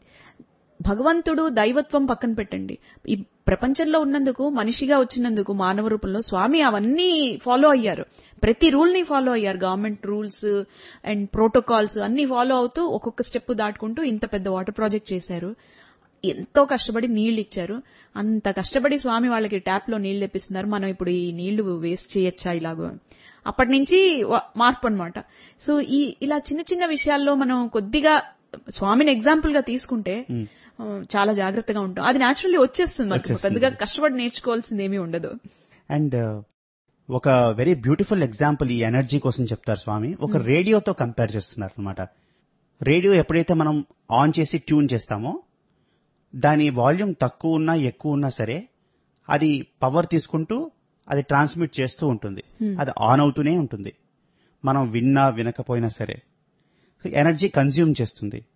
భగవంతుడు దైవత్వం పక్కన పెట్టండి ఈ ప్రపంచంలో ఉన్నందుకు మనిషిగా వచ్చినందుకు మానవ రూపంలో స్వామి అవన్నీ ఫాలో అయ్యారు ప్రతి రూల్ ని ఫాలో అయ్యారు గవర్నమెంట్ రూల్స్ అండ్ ప్రోటోకాల్స్ అన్ని ఫాలో అవుతూ ఒక్కొక్క స్టెప్ దాటుకుంటూ ఇంత పెద్ద వాటర్ ప్రాజెక్ట్ చేశారు ఎంతో కష్టపడి నీళ్లు ఇచ్చారు అంత కష్టపడి స్వామి వాళ్ళకి ట్యాప్ లో నీళ్లు తెప్పిస్తున్నారు మనం ఇప్పుడు ఈ నీళ్లు వేస్ట్ చేయొచ్చా ఇలాగో అప్పటి నుంచి వ- మార్పు అన్నమాట సో ఈ ఇలా చిన్న చిన్న విషయాల్లో మనం కొద్దిగా స్వామిని ఎగ్జాంపుల్ గా తీసుకుంటే ఆ, చాలా జాగ్రత్తగా ఉంటాం అది నేచురల్లీ వచ్చేస్తుంది మనకి వచ్చేస్తుంది. పెద్దగా కష్టపడి నేర్చుకోవాల్సింది ఏమీ ఉండదు అండ్ ఒక వెరీ బ్యూటిఫుల్ ఎగ్జాంపుల్ ఈ ఎనర్జీ కోసం చెప్తారు స్వామి ఒక రేడియోతో కంపేర్ చేస్తున్నారు అనమాట రేడియో ఎప్పుడైతే మనం ఆన్ చేసి ట్యూన్ చేస్తామో దాని వాల్యూమ్ తక్కువ ఉన్నా ఎక్కువ ఉన్నా సరే అది పవర్ తీసుకుంటూ అది ట్రాన్స్మిట్ చేస్తూ ఉంటుంది అది ఆన్ అవుతూనే ఉంటుంది మనం విన్నా వినకపోయినా సరే ఎనర్జీ కన్జ్యూమ్ చేస్తుంది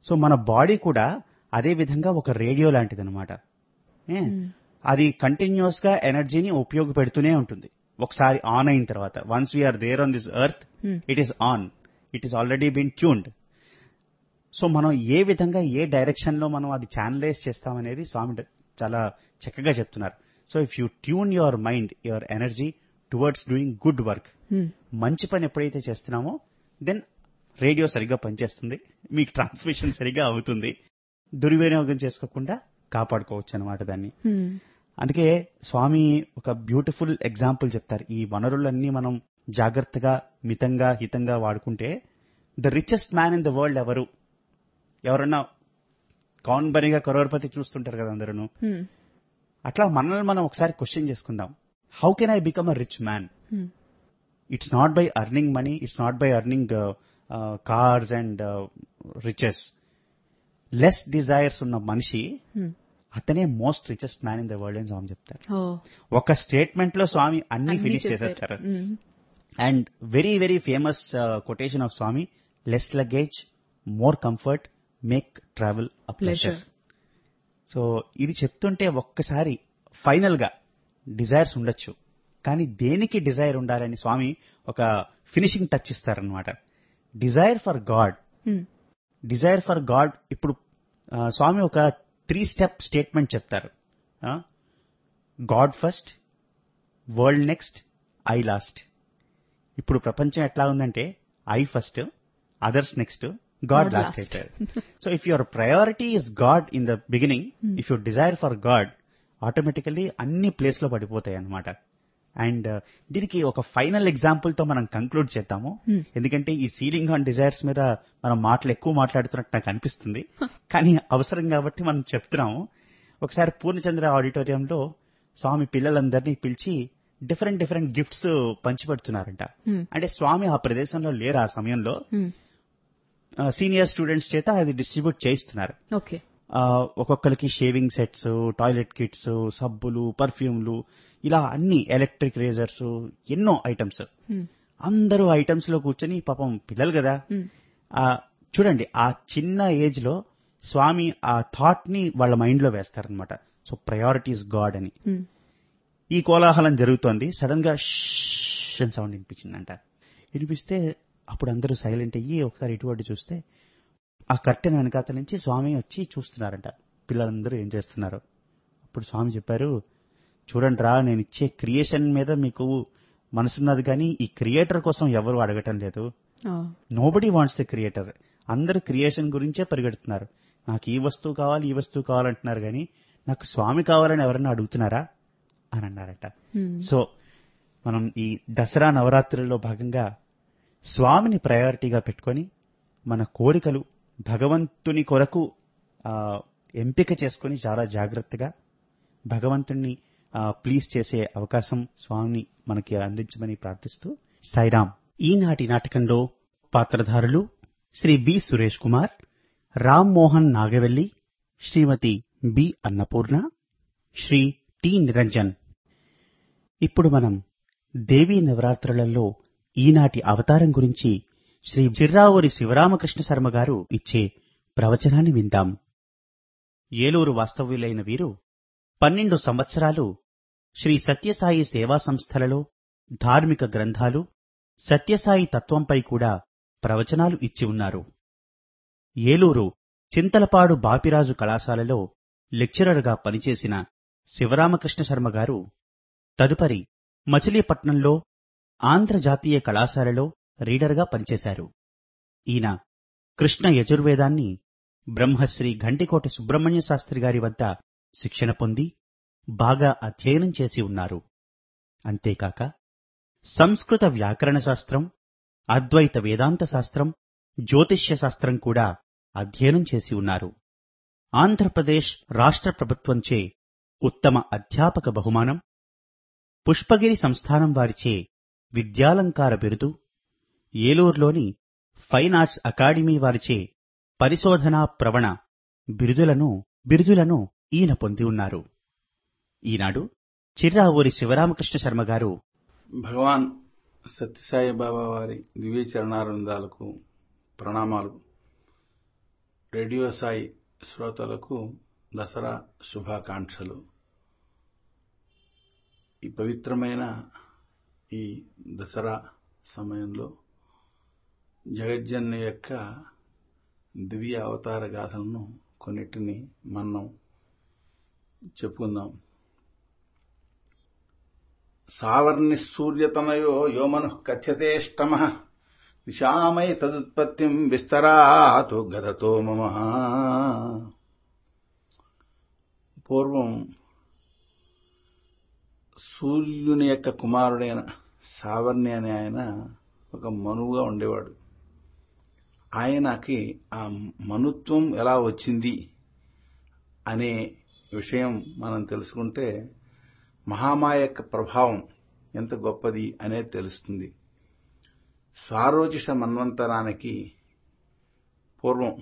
సో మన బాడీ కూడా అదే విధంగా ఒక రేడియో లాంటిది అనమాట అది కంటిన్యూస్ గా ఎనర్జీని ఉపయోగపెడుతూనే ఉంటుంది ఒకసారి ఆన్ అయిన తర్వాత once we are there on this earth it is on it is already been tuned so మనం ఏ విధంగా ఏ డైరెక్షన్ లో మనం అది ఛానలైజ్ చేస్తామనేది స్వామి డ- చాలా చక్కగా చెప్తున్నారు so if you tune your mind your energy towards doing good work మంచి పని ఎప్పుడైతే చేస్తున్నామో దెన్ రేడియో సరిగ్గా పనిచేస్తుంది మీకు ట్రాన్స్మిషన్ సరిగ్గా అవుతుంది దుర్వినియోగం చేసుకోకుండా కాపాడుకోవచ్చు అనమాట దాన్ని అందుకే స్వామి ఒక బ్యూటిఫుల్ ఎగ్జాంపుల్ చెప్తారు ఈ వనరులన్నీ మనం జాగ్రత్తగా మితంగా హితంగా వాడుకుంటే the richest man in the world ఎవరు ఎవరన్నా కౌన్ బనిగా కరోర్పతి చూస్తుంటారు కదా అందరూ అట్లా మనల్ని మనం ఒకసారి క్వశ్చన్ చేసుకుందాం how can I become a rich man it's not by earning money it's not by earning cars and riches less desires ఉన్న మనిషి అతనే most richest man in the world అని స్వామి చెప్తారు ఓ ఒక స్టేట్మెంట్ లో స్వామి అన్ని అన్నీ ఫినిష్ చెప్పారు. చేసేస్తారు మ్మ్. And very very famous quotation of Swami less luggage more comfort make travel a pleasure Pleasure. So ఇది చెప్తుంటే ఒక్కసారి ఫైనల్ గా డిజైర్స్ ఉండొచ్చు కానీ దేనికి డిజైర్ ఉండాలని స్వామి ఒక ఫినిషింగ్ టచ్ ఇస్తారనమాట డిజైర్ ఫర్ గాడ్ మ్మ్. డిజైర్ ఫర్ గాడ్ ఇప్పుడు ఆ, స్వామి ఒక త్రీ స్టెప్ స్టేట్మెంట్ చెప్తారు God first world next I last ఇప్పుడు ప్రపంచం ఎట్లా ఉందంటే I first others next God God last last. అయిపోయారు so if your priority is God in the beginning if you desire for God automatically అన్ని place లో పడిపోతాయి అన్నమాట అండ్ దీనికి ఒక ఫైనల్ ఎగ్జాంపుల్ తో మనం కంక్లూడ్ చేద్దాము ఎందుకంటే ఈ సీలింగ్ ఆన్ డిజైర్స్ మీద మనం మాటలు ఎక్కువ మాట్లాడుతున్నట్టు నాకు అనిపిస్తుంది కానీ అవసరం కాబట్టి మనం చెప్తున్నాము ఒకసారి పూర్ణచంద్ర ఆడిటోరియంలో స్వామి పిల్లలందరినీ పిలిచి డిఫరెంట్ డిఫరెంట్ గిఫ్ట్స్ పంచిపెడుతున్నారంట Hmm. అంటే స్వామి ఆ ప్రదేశంలో లేరు ఆ సమయంలో మ్మ్. సీనియర్ స్టూడెంట్స్ చేత అది డిస్ట్రిబ్యూట్ చేయిస్తున్నారు ఓకే ఆ, ఒక్కొక్కరికి షేవింగ్ సెట్స్ టాయిలెట్ కిట్స్ సబ్బులు పర్ఫ్యూమ్లు ఇలా అన్ని ఎలక్ట్రిక్ రేజర్స్ ఎన్నో ఐటమ్స్ మ్మ్. అందరూ ఐటమ్స్ లో కూర్చొని పాపం పిల్లలు కదా మ్మ్. ఆ చూడండి ఆ చిన్న ఏజ్ లో స్వామి ఆ థాట్ ని వాళ్ళ మైండ్ లో వేస్తారనమాట సో ప్రయారిటీస్ గాడ్ అని మ్మ్. ఈ కోలాహలం జరుగుతోంది సడన్ గా షష్ అని సౌండ్ వినిపించిందంట వినిపిస్తే అప్పుడు అందరూ సైలెంట్ అయ్యి ఒకసారి ఇటువంటి చూస్తే ఆ కర్టెన్ వెనకాత నుంచి స్వామి వచ్చి చూస్తున్నారంట పిల్లలందరూ ఏం చేస్తున్నారు అప్పుడు స్వామి చెప్పారు చూడండి రా నేను ఇచ్చే క్రియేషన్ మీద మీకు మనసున్నది కానీ ఈ క్రియేటర్ కోసం ఎవరు అడగటం లేదు ఓ. నోబడి వాంట్స్ ద క్రియేటర్ అందరూ క్రియేషన్ గురించే పరిగెడుతున్నారు నాకు ఈ వస్తువు కావాలి ఈ వస్తువు కావాలంటున్నారు కానీ నాకు స్వామి కావాలని ఎవరన్నా అడుగుతున్నారా అని అన్నారట మ్మ్. సో మనం ఈ దసరా నవరాత్రుల్లో భాగంగా స్వామిని ప్రయారిటీగా పెట్టుకొని మన కోరికలు భగవంతుని కొరకు ఆ, ఎంపిక చేసుకొని చాలా జాగ్రత్తగా భగవంతుణ్ణి ప్లీజ్ చేసే అవకాశం స్వామిని మనకి అందించమని ప్రార్థిస్తూ సాయిరాం ఈనాటి నాటకంలో పాత్రధారులు Shri B Suresh Kumar Ram Mohan Nagavelli Shrimati B Annapurna Shri T Niranjan ఇప్పుడు మనం దేవీ నవరాత్రులలో ఈనాటి అవతారం గురించి శ్రీ జిర్రావూరి శివరామకృష్ణ శర్మ గారు ఇచ్చే ప్రవచనాన్ని విందాం ఏలూరు వాస్తవ్యులైన వీరు పన్నెండు సంవత్సరాలు శ్రీ సత్యసాయి సేవా సంస్థలలో ధార్మిక గ్రంథాలు సత్యసాయి తత్వంపై కూడా ప్రవచనాలు ఇచ్చి ఉన్నారు ఏలూరు చింతలపాడు బాపిరాజు కళాశాలలో లెక్చరర్గా పనిచేసిన శివరామకృష్ణ శర్మ గారు తదుపరి మచిలీపట్నంలో ఆంధ్ర జాతీయ కళాశాలలో రీడర్గా పనిచేశారు ఈయన కృష్ణ యజుర్వేదాన్ని బ్రహ్మశ్రీ ఘంటికోట సుబ్రహ్మణ్య శాస్త్రి గారి వద్ద శిక్షణ పొంది బాగా అధ్యయనం చేసి ఉన్నారు అంతేకాక సంస్కృత వ్యాకరణ శాస్త్రం అద్వైత వేదాంత శాస్త్రం జ్యోతిష్య శాస్త్రం కూడా అధ్యయనం చేసి ఉన్నారు ఆంధ్రప్రదేశ్ రాష్ట్ర ప్రభుత్వంచే ఉత్తమ అధ్యాపక బహుమానం పుష్పగిరి సంస్థానం వారిచే విద్యాలంకార బిరుదు ఏలూరులోని ఫైన్ ఆర్ట్స్ అకాడమీ వారిచే పరిశోధనా ప్రవణ బిరుదులను బిరుదులను ఈయన పొంది ఉన్నారు ఈనాడు చిర్రావూరి శివరామకృష్ణ శర్మ గారు భగవాన్ సత్యసాయి బాబా వారి దివ్య చరణారందాలకు ప్రణామాలు రేడియో సాయి శ్రోతలకు దసరా శుభాకాంక్షలు ఈ పవిత్రమైన ఈ దసరా సమయంలో జగజ్జన్య యొక్క దివ్య అవతార గాథలను కొన్నిటిని మనం చెప్పుకుందాం సావర్ణి సూర్యతనయో యోమను కథ్యతేష్టమ దిశామై తదుత్పత్తిం విస్తరాతు గదతో మమ పూర్వం సూర్యుని యొక్క కుమారుడైన సావర్ణి అనే ఆయన ఒక మనువుగా ఉండేవాడు ఆయనకి ఆ మనుత్వం ఎలా వచ్చింది అనే విషయం మనం తెలుసుకుంటే మహామాయ యొక్క ప్రభావం ఎంత గొప్పది అనేది తెలుస్తుంది స్వారోచిష మన్వంతరానికి పూర్వం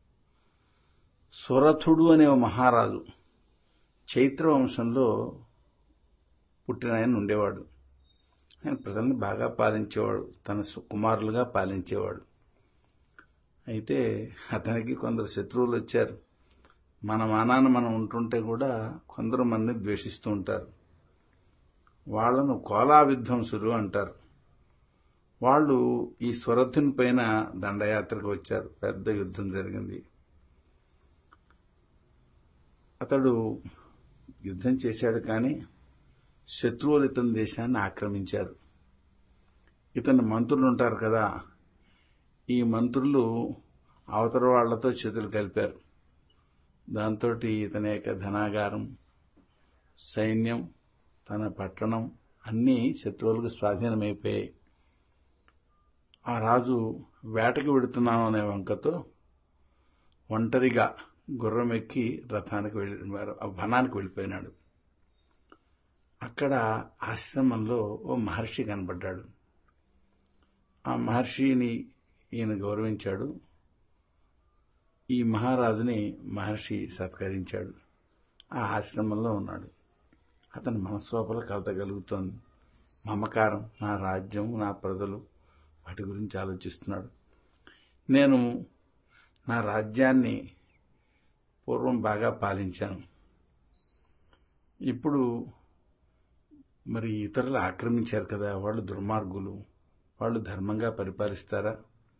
సురథుడు అనే ఓ మహారాజు చైత్రవంశంలో పుట్టిన ఆయన ఉండేవాడు ఆయన ప్రజల్ని బాగా పాలించేవాడు తన కుమారులుగా పాలించేవాడు అయితే అతనికి కొందరు శత్రువులు వచ్చారు మన మానాన్ని మనం ఉంటుంటే కూడా కొందరు మనని ద్వేషిస్తూ ఉంటారు వాళ్లను కోలా విధ్వంసులు అంటారు వాళ్ళు ఈ స్వరథుని పైన దండయాత్రకు వచ్చారు పెద్ద యుద్ధం జరిగింది అతడు యుద్ధం చేశాడు కానీ శత్రువులు ఇతని దేశాన్ని ఆక్రమించారు ఇతని మంత్రులు ఉంటారు కదా ఈ మంత్రులు అవతల వాళ్లతో చేతులు కలిపారు దాంతో ఇతని యొక్క ధనాగారం సైన్యం తన పట్టణం అన్నీ శత్రువులకు స్వాధీనమైపోయాయి ఆ రాజు వేటకి వెడుతున్నాను అనే వంకతో ఒంటరిగా గుర్రం ఎక్కి రథానికి వెళ్ళి వనానికి వెళ్ళిపోయినాడు అక్కడ ఆశ్రమంలో ఓ మహర్షి కనబడ్డాడు ఆ మహర్షిని ఈయన గౌరవించాడు ఈ మహారాజుని మహర్షి సత్కరించాడు ఆ ఆశ్రమంలో ఉన్నాడు అతని మనస్లోపల కలత కలుగుతోంది మమకారం నా రాజ్యం నా ప్రజలు వాటి గురించి ఆలోచిస్తున్నాడు నేను నా రాజ్యాన్ని పూర్వం బాగా పాలించాను ఇప్పుడు మరి ఇతరులు ఆక్రమించారు కదా వాళ్ళు దుర్మార్గులు వాళ్ళు ధర్మంగా పరిపాలిస్తారా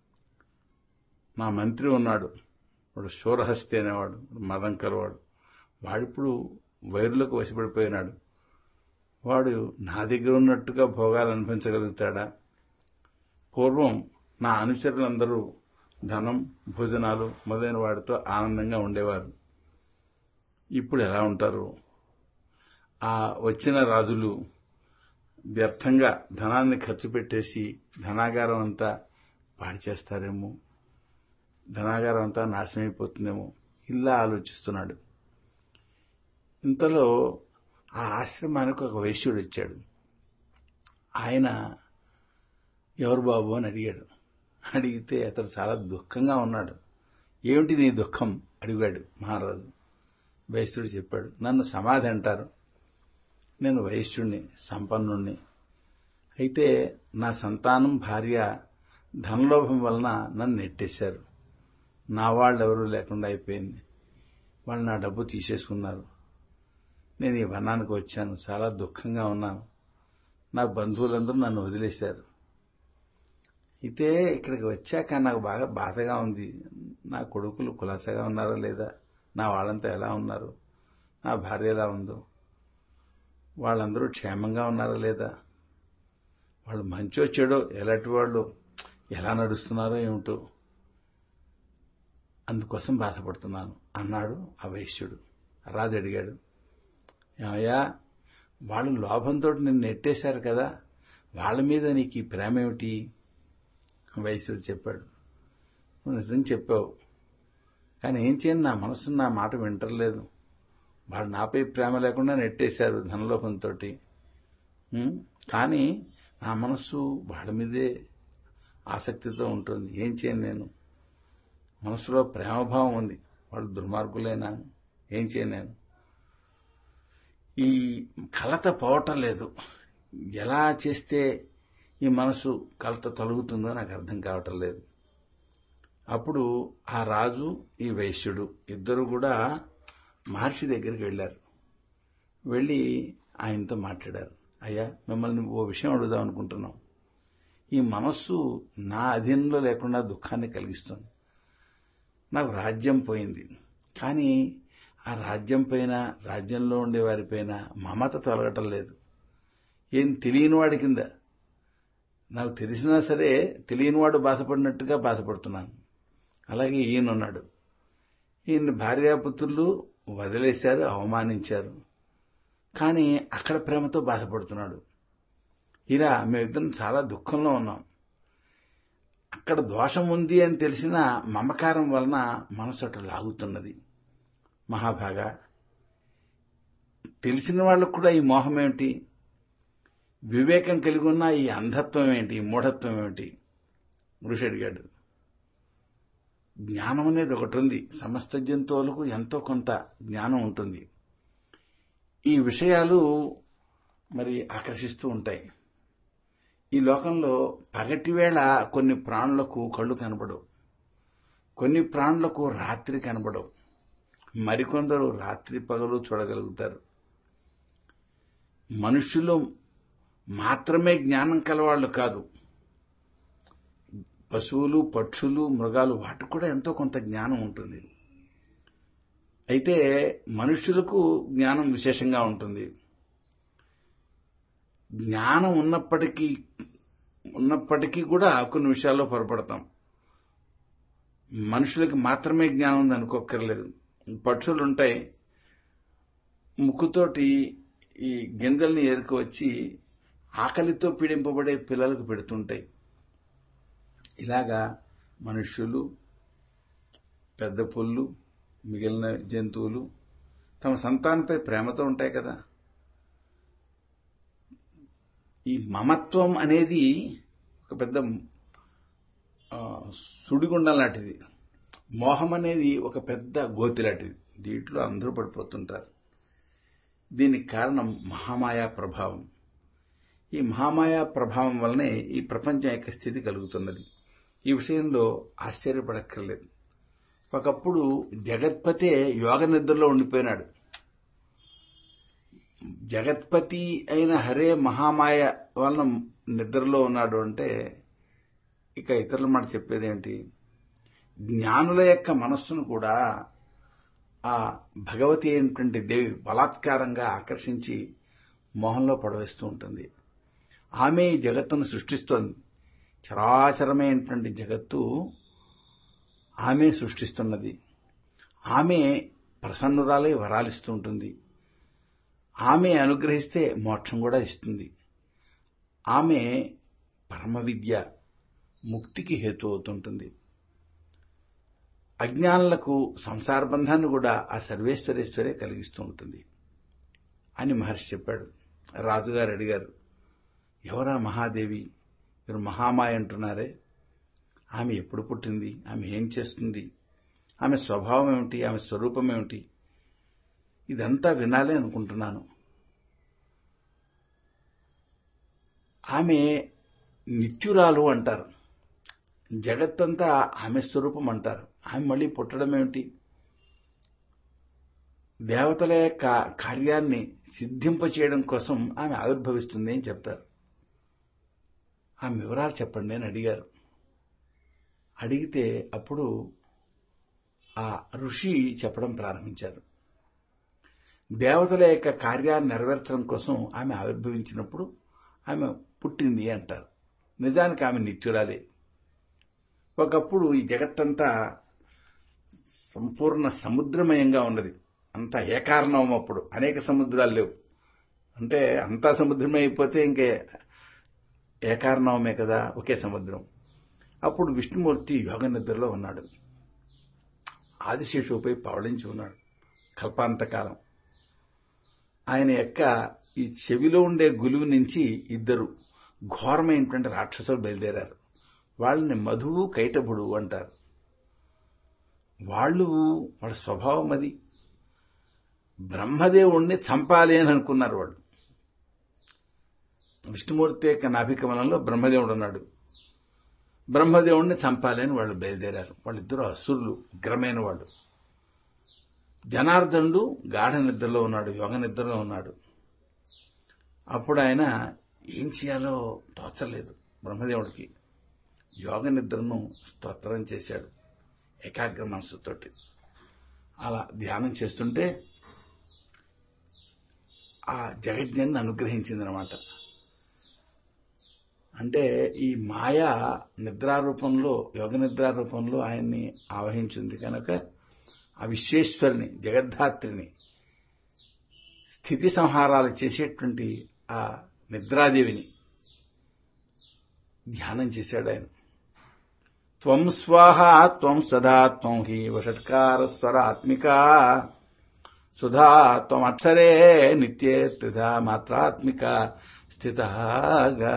నా మంత్రి ఉన్నాడు వాడు శూరహస్తి అనేవాడు మదం కలవాడు వాడిప్పుడు వైరులకు వశపడిపోయినాడు వాడు నా దగ్గర ఉన్నట్టుగా భోగాలు అనిపించగలుగుతాడా పూర్వం నా అనుచరులందరూ ధనం భోజనాలు మొదలైన వాటితో ఆనందంగా ఉండేవారు ఇప్పుడు ఎలా ఉంటారు ఆ వచ్చిన రాజులు వ్యర్థంగా ధనాన్ని ఖర్చు పెట్టేసి ధనాగారం అంతా పాడి చేస్తారేమో ధనాగారం అంతా నాశనమైపోతుందేమో ఇలా ఆలోచిస్తున్నాడు ఇంతలో ఆ ఆశ్రమానికి ఒక వైశ్యుడు వచ్చాడు ఆయన ఎవరు బాబు అని అడిగాడు అడిగితే అతడు చాలా దుఃఖంగా ఉన్నాడు ఏమిటి నీ దుఃఖం అడిగాడు మహారాజు వైశ్యుడు చెప్పాడు నన్ను సమాధి అంటారు నేను వైశ్యుణ్ణి సంపన్నుణ్ణి అయితే నా సంతానం భార్య ధనలోభం వలన నన్ను నెట్టేశారు నా వాళ్ళు ఎవరూ లేకుండా అయిపోయింది వాళ్ళు నా డబ్బు తీసేసుకున్నారు నేను ఈ వనానికి వచ్చాను చాలా దుఃఖంగా ఉన్నాను నా బంధువులందరూ నన్ను వదిలేశారు అయితే ఇక్కడికి వచ్చాక నాకు బాగా బాధగా ఉంది నా కొడుకులు కులాసగా ఉన్నారా లేదా నా వాళ్ళంతా ఎలా ఉన్నారు నా భార్య ఎలా ఉందో వాళ్ళందరూ క్షేమంగా ఉన్నారా లేదా వాళ్ళు మంచో చెడో ఎలాంటి వాళ్ళు ఎలా నడుస్తున్నారో ఏమిటో అందుకోసం బాధపడుతున్నాను అన్నాడు ఆ వైశ్యుడు రాజు అడిగాడు ఏమయ్యా వాళ్ళు లోభంతో నిన్ను నెట్టేశారు కదా వాళ్ళ మీద నీకు ఈ ప్రేమ ఏమిటి వైశ్యుడు చెప్పాడు నువ్వు నిజం చెప్పావు కానీ ఏం చేయను నా మనసు నా మాట వింటలేదు వాళ్ళు నాపై ప్రేమ లేకుండా నెట్టేశారు ధనలోపంతో కానీ నా మనస్సు వాళ్ళ మీదే ఆసక్తితో ఉంటుంది ఏం చేయను నేను మనసులో ప్రేమభావం ఉంది వాళ్ళు దుర్మార్గులైనా ఏం చేయను నేను ఈ కలత పోవటం లేదు ఎలా చేస్తే ఈ మనసు కలత తొలగుతుందో నాకు అర్థం కావటం లేదు అప్పుడు ఆ రాజు ఈ వైశ్యుడు ఇద్దరు కూడా మహర్షి దగ్గరికి వెళ్ళారు వెళ్ళి ఆయనతో మాట్లాడారు అయ్యా మిమ్మల్ని ఓ విషయం అడుగుదాం అనుకుంటున్నాం ఈ మనస్సు నా అధీనంలో లేకుండా దుఃఖాన్ని కలిగిస్తుంది నాకు రాజ్యం పోయింది కానీ ఆ రాజ్యం పైన రాజ్యంలో ఉండే వారిపైన మమత తొలగటం లేదు ఏం తెలియనివాడి కింద నాకు తెలిసినా సరే తెలియనివాడు బాధపడినట్టుగా బాధపడుతున్నాను అలాగే ఈయన ఉన్నాడు ఈయన భార్యాపుత్రులు వదిలేశారు అవమానించారు కానీ అక్కడ ప్రేమతో బాధపడుతున్నాడు ఇలా మేమిద్దరం చాలా దుఃఖంలో ఉన్నాం అక్కడ దోషం ఉంది అని తెలిసిన మమకారం వలన మనసు అటు లాగుతున్నది మహాభాగా తెలిసిన వాళ్ళకు కూడా ఈ మోహం ఏమిటి వివేకం కలిగి ఉన్న ఈ అంధత్వం ఏంటి ఈ మూఢత్వం ఏమిటి ఋషి అడిగాడు జ్ఞానం అనేది ఒకటి ఉంది సమస్త జంతువులకు ఎంతో కొంత జ్ఞానం ఉంటుంది ఈ విషయాలు మరి ఆకర్షిస్తూ ఉంటాయి ఈ లోకంలో పగటివేళ కొన్ని ప్రాణులకు కళ్ళు కనబడవు కొన్ని ప్రాణులకు రాత్రి కనబడవు మరికొందరు రాత్రి పగలు చూడగలుగుతారు మనుషులు మాత్రమే జ్ఞానం కలవాళ్లు కాదు పశువులు పక్షులు మృగాలు వాటికి కూడా ఎంతో కొంత జ్ఞానం ఉంటుంది అయితే మనుషులకు జ్ఞానం విశేషంగా ఉంటుంది జ్ఞానం ఉన్నప్పటికీ ఉన్నప్పటికీ కూడా కొన్ని విషయాల్లో పొరపడతాం మనుషులకి మాత్రమే జ్ఞానం ఉంది అనుకోక్కర్లేదు పక్షులు ఉంటాయి ముక్కుతోటి ఈ గింజల్ని ఏరుకు వచ్చి ఆకలితో పీడింపబడే పిల్లలకు పెడుతుంటాయి ఇలాగా మనుష్యులు పెద్ద పుల్లు మిగిలిన జంతువులు తమ సంతానంపై ప్రేమతో ఉంటాయి కదా ఈ మమత్వం అనేది ఒక పెద్ద సుడిగుండం లాంటిది మోహం అనేది ఒక పెద్ద గోతి లాంటిది దీంట్లో అందరూ పడిపోతుంటారు దీనికి కారణం మహామాయా ప్రభావం ఈ మహామాయా ప్రభావం వల్లనే ఈ ప్రపంచం యొక్క స్థితి కలుగుతున్నది ఈ విషయంలో ఆశ్చర్యపడక్కర్లేదు ఒకప్పుడు జగత్పతే యోగ నిద్రలో ఉండిపోయినాడు జగత్పతి అయిన హరే మహామాయ వలన నిద్రలో ఉన్నాడు అంటే ఇక ఇతరుల మాట చెప్పేది ఏంటి జ్ఞానుల యొక్క మనస్సును కూడా ఆ భగవతి అయినటువంటి దేవి బలాత్కారంగా ఆకర్షించి మోహంలో పడవేస్తూ ఉంటుంది ఆమె ఈ జగత్తును సృష్టిస్తోంది చరాచరమైనటువంటి జగత్తు ఆమె సృష్టిస్తున్నది ఆమె ప్రసన్నురాలై వరాలిస్తూ ఉంటుంది ఆమె అనుగ్రహిస్తే మోక్షం కూడా ఇస్తుంది ఆమె పరమ విద్య ముక్తికి హేతు అవుతుంటుంది అజ్ఞానులకు సంసార బంధాన్ని కూడా ఆ సర్వేశ్వరేశ్వరే కలిగిస్తూ ఉంటుంది అని మహర్షి చెప్పాడు రాజుగారు అడిగారు ఎవరా మహాదేవి మీరు మహామాయ అంటున్నారే ఆమె ఎప్పుడు పుట్టింది ఆమె ఏం చేస్తుంది ఆమె స్వభావం ఏమిటి ఆమె స్వరూపం ఏమిటి ఇదంతా వినాలి అనుకుంటున్నాను ఆమె నిత్యురాలు అంటారు జగత్తంతా ఆమె స్వరూపం అంటారు ఆమె మళ్ళీ పుట్టడం ఏమిటి దేవతల యొక్క కార్యాన్ని సిద్ధింపచేయడం కోసం ఆమె ఆవిర్భవిస్తుంది అని చెప్తారు ఆమె వివరాలు చెప్పండి అని అడిగారు అడిగితే అప్పుడు ఆ ఋషి చెప్పడం ప్రారంభించారు దేవతల యొక్క కార్యాన్ని నెరవేర్చడం కోసం ఆమె ఆవిర్భవించినప్పుడు ఆమె పుట్టింది అంటారు నిజానికి ఆమె నిత్యురాలే ఒకప్పుడు ఈ జగత్తంతా సంపూర్ణ సముద్రమయంగా ఉన్నది అంతా ఏకారణం అప్పుడు అనేక సముద్రాలు లేవు అంటే అంతా సముద్రమే అయిపోతే ఇంకే ఏకారణవమే కదా ఒకే సముద్రం అప్పుడు విష్ణుమూర్తి యోగ నిద్రలో ఉన్నాడు ఆదిశేషుపై పవళించి ఉన్నాడు కల్పాంతకాలం ఆయన యొక్క ఈ చెవిలో ఉండే గులువు నుంచి ఇద్దరు ఘోరమైనటువంటి రాక్షసులు బయలుదేరారు వాళ్ళని మధువు కైటభుడు అంటారు వాళ్ళు వాళ్ళ స్వభావం అది బ్రహ్మదేవుణ్ణి చంపాలి అని అనుకున్నారు వాళ్ళు విష్ణుమూర్తి యొక్క నాభికమలంలో బ్రహ్మదేవుడు ఉన్నాడు బ్రహ్మదేవుణ్ణి చంపాలి అని వాళ్ళు బయలుదేరారు వాళ్ళిద్దరూ అసురులు ఉగ్రమైన వాళ్ళు జనార్దనుడు గాఢ నిద్రలో ఉన్నాడు యోగ నిద్రలో ఉన్నాడు అప్పుడు ఆయన ఏం చేయాలో తోచలేదు బ్రహ్మదేవుడికి యోగ నిద్రను స్తోత్రం చేశాడు ఏకాగ్ర మనసుతోటి అలా ధ్యానం చేస్తుంటే ఆ జగజ్ఞాన్ని అనుగ్రహించిందనమాట అంటే ఈ మాయ నిద్రారూపంలో యోగ నిద్రారూపంలో ఆయన్ని ఆవహించింది కనుక ఆ విశ్వేశ్వరిని జగద్ధాత్రిని స్థితి సంహారాలు చేసేటువంటి ఆ నిద్రాదేవిని ధ్యానం చేశాడు ఆయన త్వం స్వాహ త్వం సదా త్వం హి వషట్కార స్వరాత్మిక సుధా త్వం అక్షరే నిత్యే త్రిధా మాత్రాత్మిక స్థితగా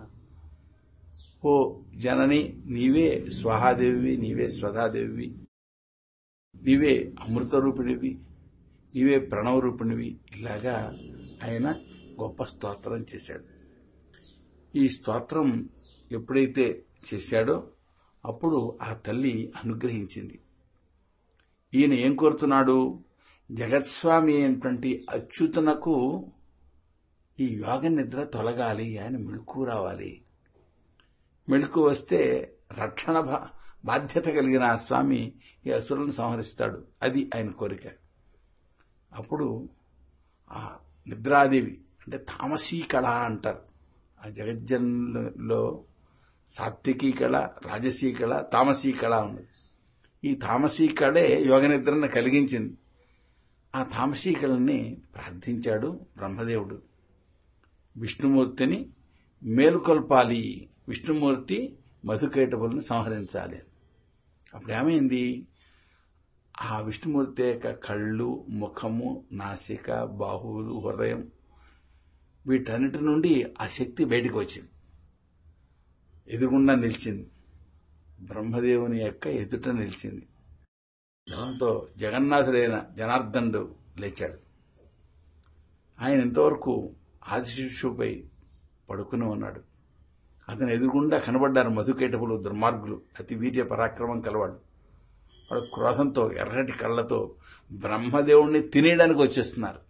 ఓ జనని నీవే స్వాహాదేవి నీవే స్వధాదేవి నీవే అమృత రూపిణివి నీవే ప్రణవ రూపిణివి ఇలాగా ఆయన గొప్ప స్తోత్రం చేశాడు ఈ స్తోత్రం ఎప్పుడైతే చేశాడో అప్పుడు ఆ తల్లి అనుగ్రహించింది ఈయన ఏం కోరుతున్నాడు జగత్స్వామి అయినటువంటి అచ్యుతనకు ఈ యోగ నిద్ర తొలగాలి ఆయన మెళుకు రావాలి మెళుకు వస్తే రక్షణ బాధ్యత కలిగిన ఆ స్వామి ఈ అసురులను సంహరిస్తాడు అది ఆయన కోరిక అప్పుడు ఆ నిద్రాదేవి అంటే తామసీ కళ అంటారు ఆ జగజ్జన్లో సాత్వికీ కళ రాజసీ కళ తామసీ కళ ఉన్నది ఈ తామసీ కళే యోగ నిద్రను కలిగించింది ఆ తామసీ కళని ప్రార్థించాడు బ్రహ్మదేవుడు విష్ణుమూర్తిని మేలుకొల్పాలి విష్ణుమూర్తి మధుకైటబులను సంహరించాలి అప్పుడు ఏమైంది ఆ విష్ణుమూర్తి యొక్క కళ్ళు ముఖము నాసిక బాహువులు హృదయం వీటన్నిటి నుండి ఆ శక్తి బయటకు వచ్చింది ఎదురుగుండా నిలిచింది బ్రహ్మదేవుని యొక్క ఎదుట నిలిచింది దాంతో జగన్నాథుడైన జనార్దనుడు లేచాడు ఆయన ఇంతవరకు ఆదిశిష్యుపై పడుకుని ఉన్నాడు అతను ఎదురుగుండా కనబడ్డారు మధుకేటపులు దుర్మార్గులు అతి వీర్య పరాక్రమం కలవాడు వాడు క్రోధంతో ఎర్రటి కళ్ళతో బ్రహ్మదేవుణ్ణి తినేయడానికి వచ్చేస్తున్నారు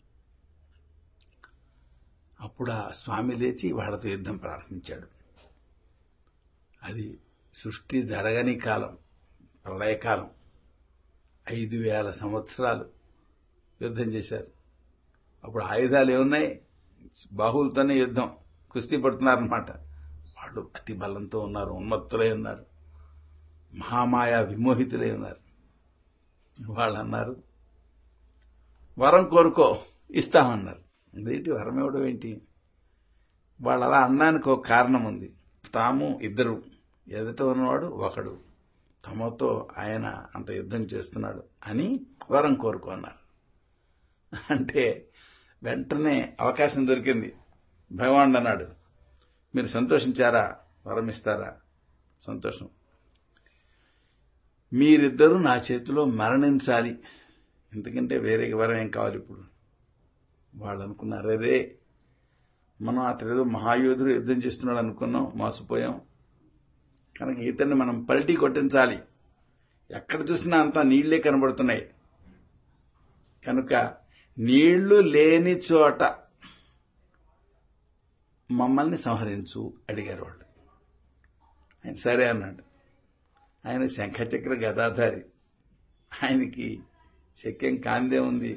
అప్పుడు ఆ స్వామి లేచి వాళ్ళతో యుద్ధం ప్రారంభించాడు అది సృష్టి జరగని కాలం ప్రళయకాలం ఐదు వేల సంవత్సరాలు యుద్ధం చేశారు అప్పుడు ఆయుధాలు ఏమున్నాయి బాహువులతోనే యుద్ధం కుస్తీ పడుతున్నారనమాట వాళ్ళు అతి బలంతో ఉన్నారు ఉన్మత్తులై ఉన్నారు మహామాయ విమోహితులై ఉన్నారు వాళ్ళు అన్నారు వరం కోరుకో ఇస్తామన్నారు ఇదేంటి వరం ఇవ్వడం ఏంటి వాళ్ళు అలా అన్నానికి ఒక కారణం ఉంది తాము ఇద్దరు ఎదుట ఉన్నవాడు ఒకడు తమతో ఆయన అంత యుద్ధం చేస్తున్నాడు అని వరం కోరుకున్నారు అంటే వెంటనే అవకాశం దొరికింది భగవానుడు అన్నాడు మీరు సంతోషించారా వరం ఇస్తారా సంతోషం మీరిద్దరూ నా చేతిలో మరణించాలి ఎందుకంటే వేరే వరం ఏం కావాలి ఇప్పుడు వాళ్ళు అనుకున్నారు రే మనం అతడేదో మహాయోధుడు యుద్ధం చేస్తున్నాడు అనుకున్నాం మోసపోయాం కనుక ఇతన్ని మనం పల్టీ కొట్టించాలి ఎక్కడ చూసినా అంతా నీళ్లే కనబడుతున్నాయి కనుక నీళ్లు లేని చోట మమ్మల్ని సంహరించు అడిగారు వాళ్ళు ఆయన సరే అన్నాడు ఆయన శంఖచక్ర గదాధారి ఆయనకి శక్యం కాందే ఉంది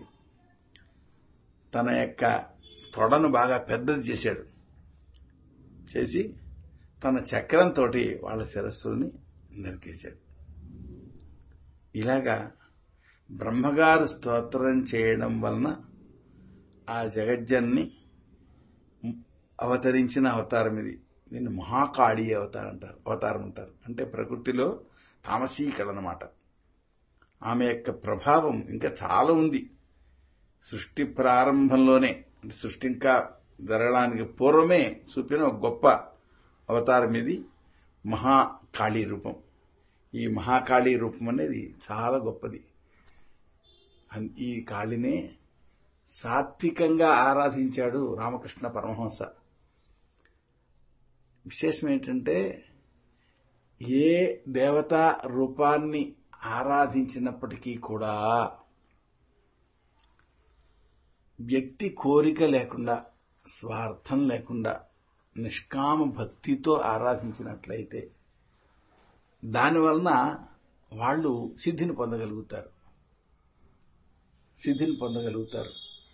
తన యొక్క తొడను బాగా పెద్దది చేశాడు చేసి తన చక్రంతో వాళ్ళ శిరస్సుల్ని నరికేశాడు ఇలాగా బ్రహ్మగారు స్తోత్రం చేయడం వలన ఆ జగజ్జన్ని అవతరించిన అవతారం ఇది దీన్ని మహాకాళి అవతారం అంటారు అవతారం అంటారు అంటే ప్రకృతిలో తామసీకళ అనమాట ఆమె యొక్క ప్రభావం ఇంకా చాలా ఉంది సృష్టి ప్రారంభంలోనే అంటే సృష్టి ఇంకా జరగడానికి పూర్వమే చూపిన ఒక గొప్ప అవతారం ఇది మహాకాళీ రూపం ఈ మహాకాళీ రూపం అనేది చాలా గొప్పది ఈ కాళినే సాత్వికంగా ఆరాధించాడు రామకృష్ణ పరమహంస విశేషం ఏంటంటే ఏ దేవతా రూపాన్ని ఆరాధించినప్పటికీ కూడా వ్యక్తి కోరిక లేకుండా స్వార్థం లేకుండా నిష్కామ భక్తితో ఆరాధించినట్లయితే దానివలన వాళ్ళు సిద్ధిని పొందగలుగుతారు సిద్ధిని పొందగలుగుతారు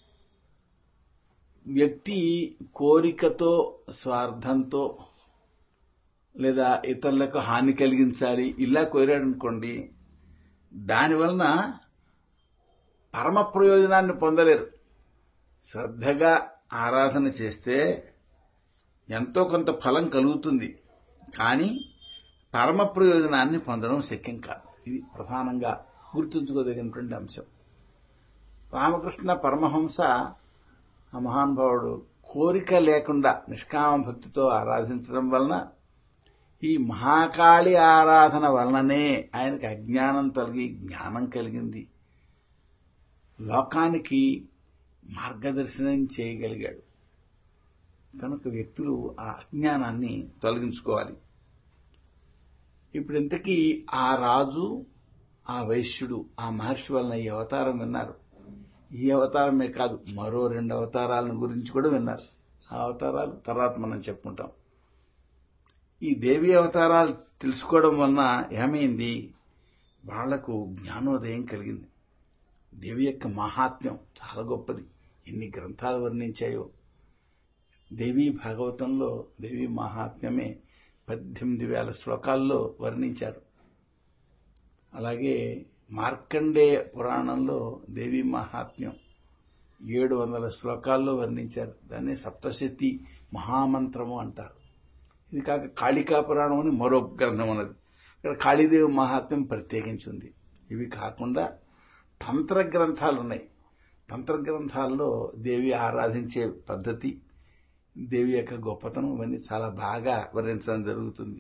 వ్యక్తి కోరికతో స్వార్థంతో లేదా ఇతరులకు హాని కలిగించాలి ఇలా కోరాడనుకోండి దానివలన పరమ ప్రయోజనాన్ని పొందలేరు శ్రద్ధగా ఆరాధన చేస్తే ఎంతో కొంత ఫలం కలుగుతుంది కానీ పరమ ప్రయోజనాన్ని పొందడం శక్యం కాదు ఇది ప్రధానంగా గుర్తుంచుకోదగినటువంటి అంశం రామకృష్ణ పరమహంస ఆ మహానుభావుడు కోరిక లేకుండా నిష్కామ భక్తితో ఆరాధించడం వలన ఈ మహాకాళి ఆరాధన వలననే ఆయనకి అజ్ఞానం తొలగి జ్ఞానం కలిగింది లోకానికి మార్గదర్శనం చేయగలిగాడు కనుక వ్యక్తులు ఆ అజ్ఞానాన్ని తొలగించుకోవాలి ఇప్పుడు ఇంతకీ ఆ రాజు ఆ వైశ్యుడు ఆ మహర్షి వలన ఈ అవతారం విన్నారు ఈ అవతారమే కాదు మరో రెండు అవతారాలను గురించి కూడా విన్నారు ఆ అవతారాలు తర్వాత మనం చెప్పుకుంటాం ఈ దేవి అవతారాలు తెలుసుకోవడం వలన ఏమైంది వాళ్లకు జ్ఞానోదయం కలిగింది దేవి యొక్క మహాత్మ్యం చాలా గొప్పది ఎన్ని గ్రంథాలు వర్ణించాయో దేవీ భాగవతంలో దేవీ మహాత్మ్యమే పద్దెనిమిది వేల శ్లోకాల్లో వర్ణించారు అలాగే మార్కండేయ పురాణంలో దేవీ మహాత్మ్యం ఏడు వందల శ్లోకాల్లో వర్ణించారు దాన్ని సప్తశతి మహామంత్రము అంటారు ఇది కాక కాళికా పురాణం అని మరో గ్రంథం ఉన్నది ఇక్కడ కాళీదేవి మహాత్మ్యం ప్రత్యేకించింది ఇవి కాకుండా తంత్ర గ్రంథాలు ఉన్నాయి తంత్ర గ్రంథాల్లో దేవి ఆరాధించే పద్ధతి దేవి యొక్క గొప్పతనం ఇవన్నీ చాలా బాగా వర్ణించడం జరుగుతుంది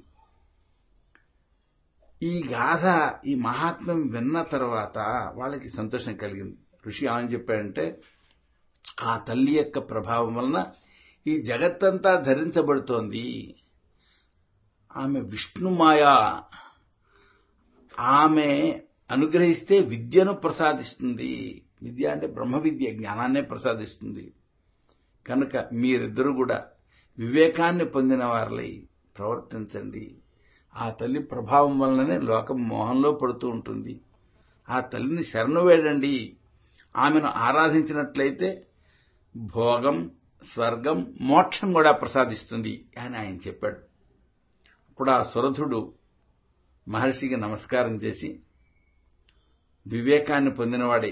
ఈ గాథ ఈ మహాత్మ్యం విన్న తర్వాత వాళ్ళకి సంతోషం కలిగింది ఋషి ఏమని చెప్పాడంటే ఆ తల్లి యొక్క ప్రభావం వలన ఈ జగత్తంతా ధరించబడుతోంది ఆమె విష్ణుమాయ ఆమె అనుగ్రహిస్తే విద్యను ప్రసాదిస్తుంది విద్య అంటే బ్రహ్మ విద్య జ్ఞానాన్నే ప్రసాదిస్తుంది కనుక మీరిద్దరూ కూడా వివేకాన్ని పొందిన వారిలై ప్రవర్తించండి ఆ తల్లి ప్రభావం వలననే లోకం మోహంలో పడుతూ ఉంటుంది ఆ తల్లిని శరణు వేడండి ఆమెను ఆరాధించినట్లయితే భోగం స్వర్గం మోక్షం కూడా ప్రసాదిస్తుంది అని ఆయన చెప్పాడు అప్పుడు ఆ సురథుడు మహర్షికి నమస్కారం చేసి వివేకాన్ని పొందినవాడే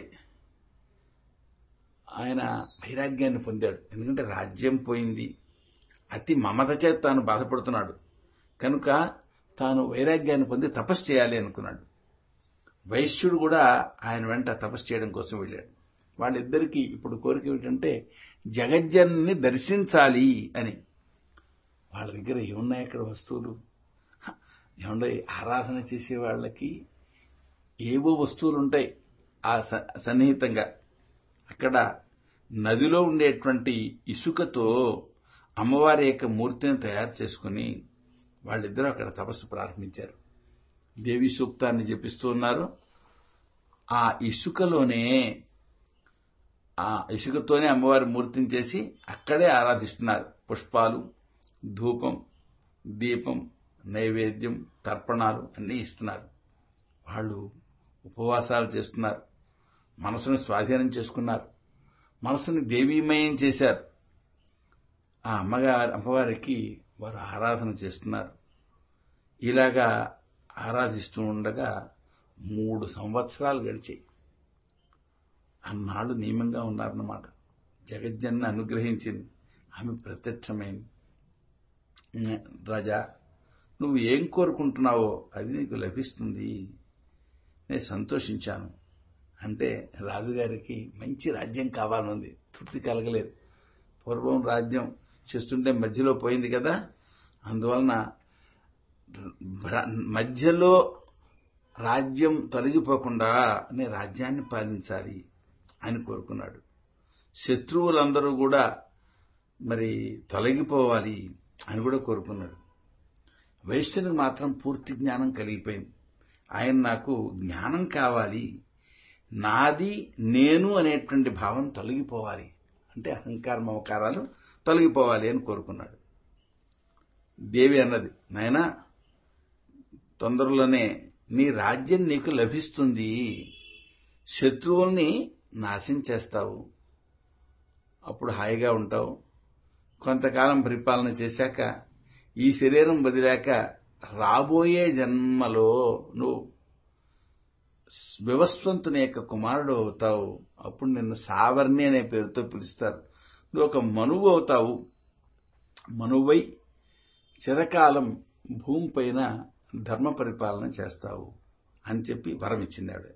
ఆయన వైరాగ్యాన్ని పొందాడు ఎందుకంటే రాజ్యం పోయింది అతి మమత చేత తాను బాధపడుతున్నాడు కనుక తాను వైరాగ్యాన్ని పొంది తపస్సు చేయాలి అనుకున్నాడు వైశ్యుడు కూడా ఆయన వెంట తపస్సు చేయడం కోసం వెళ్ళాడు వాళ్ళిద్దరికీ ఇప్పుడు కోరిక ఏమిటంటే జగజ్జన్ని దర్శించాలి అని వాళ్ళ దగ్గర ఏమున్నాయి అక్కడ వస్తువులు ఏముండే ఆరాధన చేసే వాళ్ళకి ఏవో వస్తువులు ఉంటాయి ఆ సన్నిహితంగా అక్కడ నదిలో ఉండేటువంటి ఇసుకతో అమ్మవారి యొక్క మూర్తిని తయారు చేసుకుని వాళ్ళిద్దరూ అక్కడ తపస్సు ప్రారంభించారు దేవి సూక్తాన్ని జపిస్తూ ఉన్నారు ఆ ఇసుకలోనే ఆ ఇసుకతోనే అమ్మవారి మూర్తిని చేసి అక్కడే ఆరాధిస్తున్నారు పుష్పాలు ధూపం దీపం నైవేద్యం తర్పణాలు అన్నీ ఇస్తున్నారు వాళ్ళు ఉపవాసాలు చేస్తున్నారు మనసుని స్వాధీనం చేసుకున్నారు మనసుని దేవీమయం చేశారు ఆ అమ్మగారి అమ్మవారికి వారు ఆరాధన చేస్తున్నారు ఇలాగా ఆరాధిస్తూ ఉండగా మూడు సంవత్సరాలు గడిచాయి అన్నాళ్ళు నియమంగా ఉన్నారన్నమాట జగజ్జన్ని అనుగ్రహించింది ఆమె ప్రత్యక్షమైంది రాజా నువ్వు ఏం కోరుకుంటున్నావో అది నీకు లభిస్తుంది నేను సంతోషించాను అంటే రాజుగారికి మంచి రాజ్యం కావాలనుంది తృప్తి కలగలేదు పూర్వం రాజ్యం చేస్తుంటే మధ్యలో పోయింది కదా అందువలన మధ్యలో రాజ్యం తొలగిపోకుండా నేను రాజ్యాన్ని పాలించాలి అని కోరుకున్నాడు శత్రువులందరూ కూడా మరి తొలగిపోవాలి అని కూడా కోరుకున్నాడు వైశ్యునికి మాత్రం పూర్తి జ్ఞానం కలిగిపోయింది ఆయన నాకు జ్ఞానం కావాలి నాది నేను అనేటువంటి భావం తొలగిపోవాలి అంటే అహంకార మమకారాలు తొలగిపోవాలి అని కోరుకున్నాడు దేవి అన్నది నాయనా తొందరలోనే నీ రాజ్యం నీకు లభిస్తుంది శత్రువుల్ని నాశనం చేస్తావు అప్పుడు హాయిగా ఉంటావు కొంతకాలం పరిపాలన చేశాక ఈ శరీరం వదిలాక రాబోయే జన్మలో నువ్వు వివస్వంతుని యొక్క కుమారుడు అవుతావు అప్పుడు నిన్ను సావర్ణి అనే పేరుతో పిలుస్తారు నువ్వు ఒక మనువు అవుతావు మనువై చిరకాలం భూమిపైన ధర్మ పరిపాలన చేస్తావు అని చెప్పి వరం ఇచ్చింది ఆవిడ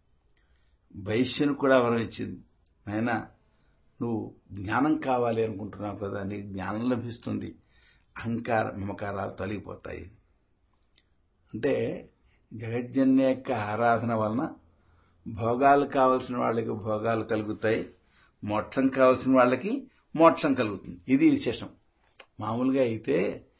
వైశ్యను కూడా వరం ఇచ్చింది నాయనా నువ్వు జ్ఞానం కావాలి అనుకుంటున్నావు కదా నీకు జ్ఞానం లభిస్తుంది అహంకార మమకారాలు తొలగిపోతాయి అంటే జగజ్జన్య యొక్క ఆరాధన వలన భోగాలు కావలసిన వాళ్ళకి భోగాలు కలుగుతాయి మోక్షం కావలసిన వాళ్ళకి మోక్షం కలుగుతుంది ఇది విశేషం మామూలుగా అయితే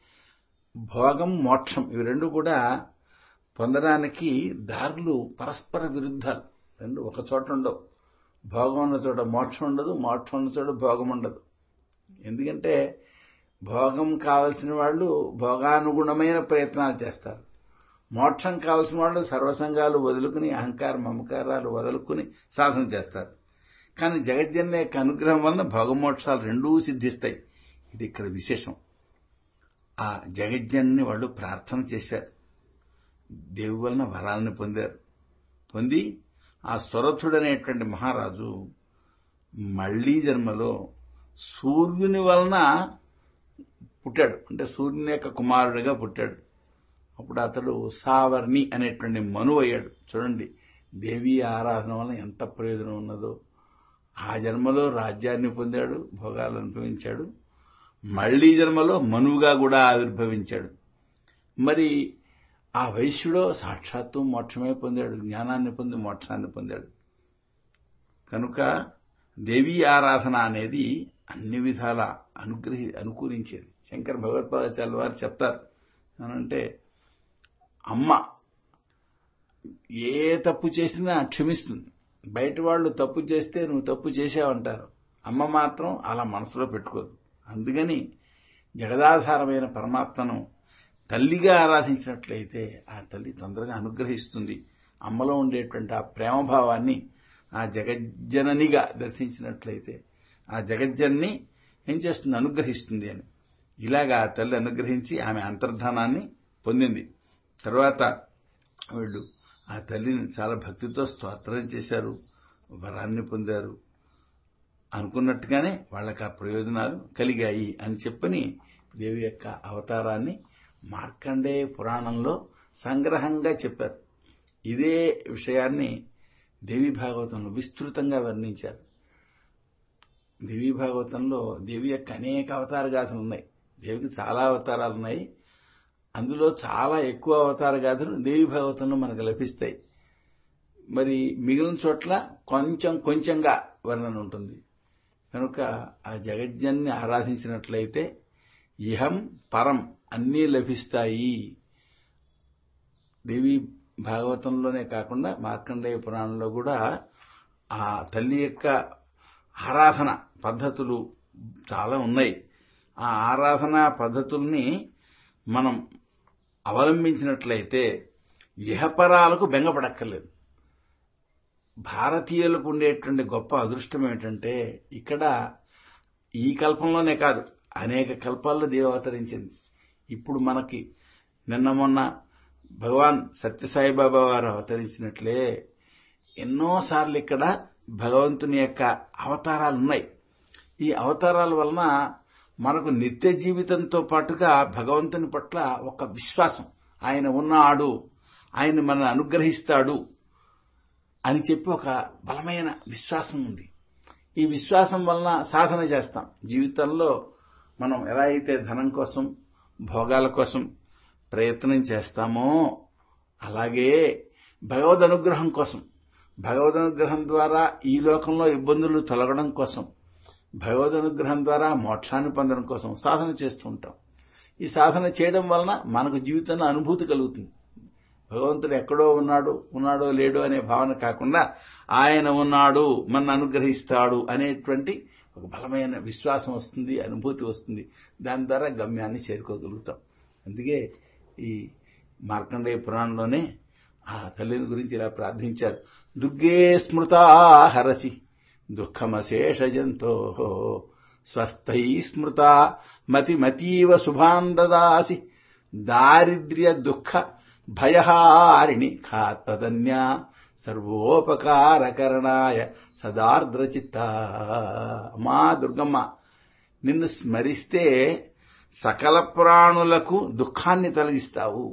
భోగం మోక్షం ఇవి రెండు కూడా పొందడానికి దారులు పరస్పర విరుద్ధాలు రెండు ఒక చోట ఉండవు భోగం ఉన్న చోట మోక్షం ఉండదు మోక్షం ఉన్న చోట భోగం ఉండదు ఎందుకంటే భోగం కావలసిన వాళ్ళు భోగానుగుణమైన ప్రయత్నాలు చేస్తారు మోక్షం కావలసిన వాళ్ళు సర్వసంగాలు వదులుకుని అహంకార మమకారాలు వదులుకుని సాధన చేస్తారు కానీ జగజ్జన్య యొక్క అనుగ్రహం వలన భోగమోక్షాలు రెండూ సిద్ధిస్తాయి ఇది ఇక్కడ విశేషం ఆ జగజ్జన్ని వాళ్ళు ప్రార్థన చేశారు దేవు వలన వరాలను పొందారు పొంది ఆ స్వరథుడనేటువంటి మహారాజు మళ్లీ జన్మలో సూర్యుని వలన పుట్టాడు అంటే సూర్యుని యొక్క కుమారుడిగా పుట్టాడు అప్పుడు అతడు సావర్ణి అనేటువంటి మనువు అయ్యాడు చూడండి దేవీ ఆరాధన వలన ఎంత ప్రయోజనం ఉన్నదో ఆ జన్మలో రాజ్యాన్ని పొందాడు భోగాలు అనుభవించాడు మళ్లీ జన్మలో మనువుగా కూడా ఆవిర్భవించాడు మరి ఆ వైశ్యుడో సాక్షాత్తు మోక్షమే పొందాడు జ్ఞానాన్ని పొంది మోక్షాన్ని పొందాడు కనుక దేవీ ఆరాధన అనేది అన్ని విధాల అనుగ్రహి అనుకూలించేది శంకర్ భగవత్పాదాచార్య వారు చెప్తారు అంటే అమ్మ ఏ తప్పు చేసినా క్షమిస్తుంది బయట వాళ్ళు తప్పు చేస్తే నువ్వు తప్పు చేసావంటారు అమ్మ మాత్రం అలా మనసులో పెట్టుకోదు అందుకని జగదాధారమైన పరమాత్మను తల్లిగా ఆరాధించినట్లయితే ఆ తల్లి తొందరగా అనుగ్రహిస్తుంది అమ్మలో ఉండేటువంటి ఆ ప్రేమభావాన్ని ఆ జగజ్జననిగా దర్శించినట్లయితే ఆ జగజ్జన్ని ఏం చేస్తుంది అనుగ్రహిస్తుంది అని ఇలాగా ఆ తల్లి అనుగ్రహించి ఆమె అంతర్ధానాన్ని పొందింది తర్వాత వీళ్ళు ఆ తల్లిని చాలా భక్తితో స్తోత్రం చేశారు వరాన్ని పొందారు అనుకున్నట్టుగానే వాళ్ళకి ఆ ప్రయోజనాలు కలిగాయి అని చెప్పని దేవి యొక్క అవతారాన్ని మార్కండేయ పురాణంలో సంగ్రహంగా చెప్పారు ఇదే విషయాన్ని దేవి భాగవతంలో విస్తృతంగా వర్ణించారు దేవి భాగవతంలో దేవి యొక్క అనేక అవతార గాథలు ఉన్నాయి దేవికి చాలా అవతారాలు ఉన్నాయి అందులో చాలా ఎక్కువ అవతార గాథలు దేవి భాగవతంలో మనకు లభిస్తాయి మరి మిగిలిన చోట్ల కొంచెం కొంచెంగా వర్ణన ఉంటుంది కనుక ఆ జగజ్జన్ని ఆరాధించినట్లయితే ఇహం పరం అన్నీ లభిస్తాయి దేవి భాగవతంలోనే కాకుండా మార్కండేయ పురాణంలో కూడా ఆ తల్లి యొక్క ఆరాధన పద్ధతులు చాలా ఉన్నాయి ఆ ఆరాధనా పద్ధతుల్ని మనం అవలంబించినట్లయితే ఇహపరాలకు బెంగపడక్కర్లేదు భారతీయులకు ఉండేటువంటి గొప్ప అదృష్టం ఏమిటంటే ఇక్కడ ఈ కల్పంలోనే కాదు అనేక కల్పాల్లో దేవి అవతరించింది ఇప్పుడు మనకి నిన్న మొన్న భగవాన్ సత్యసాయిబాబా వారు అవతరించినట్లే ఎన్నోసార్లు ఇక్కడ భగవంతుని యొక్క అవతారాలు ఉన్నాయి ఈ అవతారాల వలన మనకు నిత్య జీవితంతో పాటుగా భగవంతుని పట్ల ఒక విశ్వాసం ఆయన ఉన్నాడు ఆయన మనల్ని అనుగ్రహిస్తాడు అని చెప్పి ఒక బలమైన విశ్వాసం ఉంది ఈ విశ్వాసం వలన సాధన చేస్తాం జీవితంలో మనం ఎలా అయితే ధనం కోసం భోగాల కోసం ప్రయత్నం చేస్తామో అలాగే భగవద్ అనుగ్రహం కోసం భగవద్ అనుగ్రహం ద్వారా ఈ లోకంలో ఇబ్బందులు తొలగడం కోసం భగవద్ అనుగ్రహం ద్వారా మోక్షాన్ని పొందడం కోసం సాధన చేస్తూ ఉంటాం ఈ సాధన చేయడం వలన మనకు జీవితంలో అనుభూతి కలుగుతుంది భగవంతుడు ఎక్కడో ఉన్నాడు ఉన్నాడో లేడో అనే భావన కాకుండా ఆయన ఉన్నాడు మన అనుగ్రహిస్తాడు అనేటువంటి ఒక బలమైన విశ్వాసం వస్తుంది అనుభూతి వస్తుంది దాని ద్వారా గమ్యాన్ని చేరుకోగలుగుతాం అందుకే ఈ మార్కండేయ పురాణంలోనే ఆ తల్లిని గురించి ఇలా ప్రార్థించారు దుర్గే స్మృతా హరసి దుఃఖమశేష జంతో స్వస్థై స్మృత మతిమతీవ శుభాం దదాసి దారిద్ర్య దుఃఖ భయహారిణి ఖాత్పదన్యా సర్వోపకారకరణాయ సదార్ద్రచిత్త అమ్మా దుర్గమ్మ నిన్ను స్మరిస్తే సకల ప్రాణులకు దుఃఖాన్ని తొలగిస్తావు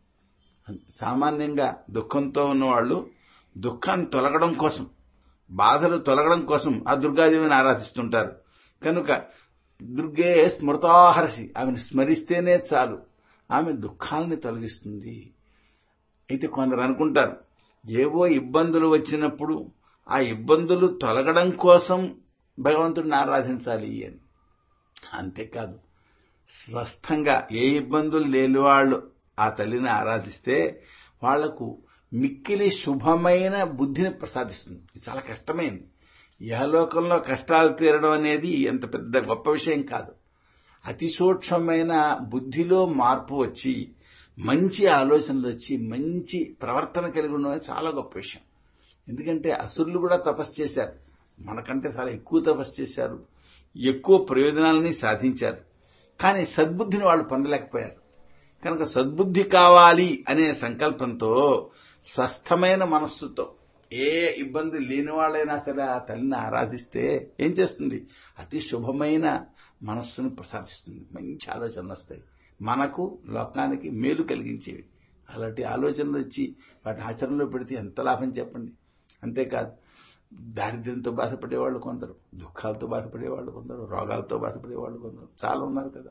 సామాన్యంగా దుఃఖంతో ఉన్నవాళ్ళు దుఃఖాన్ని తొలగడం కోసం బాధలు తొలగడం కోసం ఆ దుర్గాదేవిని ఆరాధిస్తుంటారు కనుక దుర్గే స్మృతాహర్షి ఆమెను స్మరిస్తేనే చాలు ఆమె దుఃఖాలని తొలగిస్తుంది అయితే కొందరు అనుకుంటారు ఏవో ఇబ్బందులు వచ్చినప్పుడు ఆ ఇబ్బందులు తొలగడం కోసం భగవంతుడిని ఆరాధించాలి అని అంతేకాదు స్వస్థంగా ఏ ఇబ్బందులు లేని వాళ్ళు ఆ తల్లిని ఆరాధిస్తే వాళ్లకు మిక్కిలి శుభమైన బుద్ధిని ప్రసాదిస్తుంది ఇది చాలా కష్టమైంది యహలోకంలో కష్టాలు తీరడం అనేది ఎంత పెద్ద గొప్ప విషయం కాదు అతి సూక్ష్మమైన బుద్ధిలో మార్పు వచ్చి మంచి ఆలోచనలు వచ్చి మంచి ప్రవర్తన కలిగి ఉండడం చాలా గొప్ప విషయం ఎందుకంటే అసురులు కూడా తపస్సు చేశారు మనకంటే చాలా ఎక్కువ తపస్సు చేశారు ఎక్కువ ప్రయోజనాలని సాధించారు కానీ సద్బుద్ధిని వాళ్ళు పొందలేకపోయారు కనుక సద్బుద్ధి కావాలి అనే సంకల్పంతో స్వస్థమైన మనస్సుతో ఏ ఇబ్బంది లేని వాళ్ళైనా సరే ఆ తల్లిని ఆరాధిస్తే ఏం చేస్తుంది అతి శుభమైన మనస్సును ప్రసాదిస్తుంది మంచి ఆలోచనలు వస్తాయి మనకు లోకానికి మేలు కలిగించేవి అలాంటి ఆలోచనలు వచ్చి వాటి ఆచరణలో పెడితే ఎంత లాభం చెప్పండి అంతేకాదు దారిద్ర్యంతో బాధపడేవాళ్ళు కొందరు దుఃఖాలతో బాధపడేవాళ్ళు కొందరు రోగాలతో బాధపడేవాళ్ళు కొందరు చాలా ఉన్నారు కదా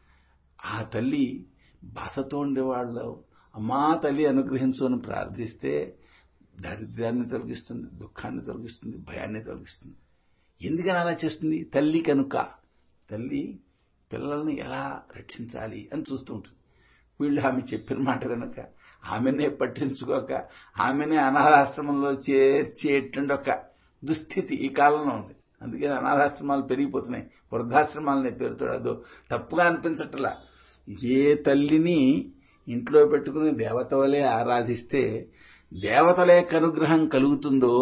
ఆ తల్లి బాధతో ఉండేవాళ్ళు అమ్మా తల్లి అనుగ్రహించు అని ప్రార్థిస్తే దారిద్ర్యాన్ని తొలగిస్తుంది దుఃఖాన్ని తొలగిస్తుంది భయాన్ని తొలగిస్తుంది ఎందుకని అలా చేస్తుంది తల్లి కనుక తల్లి పిల్లల్ని ఎలా రక్షించాలి అని చూస్తూ ఉంటుంది వీళ్ళు ఆమె చెప్పిన మాట కనుక ఆమెనే పట్టించుకోక ఆమెనే అనాథాశ్రమంలో చేర్చేటువంటి ఒక దుస్థితి ఈ కాలంలో ఉంది అందుకని అనాథాశ్రమాలు పెరిగిపోతున్నాయి వృద్ధాశ్రమాలనే పేరుతో అదో తప్పుగా అనిపించట్లా ఏ తల్లిని ఇంట్లో పెట్టుకుని దేవత వలె ఆరాధిస్తే దేవతల యొక్క అనుగ్రహం కలుగుతుందో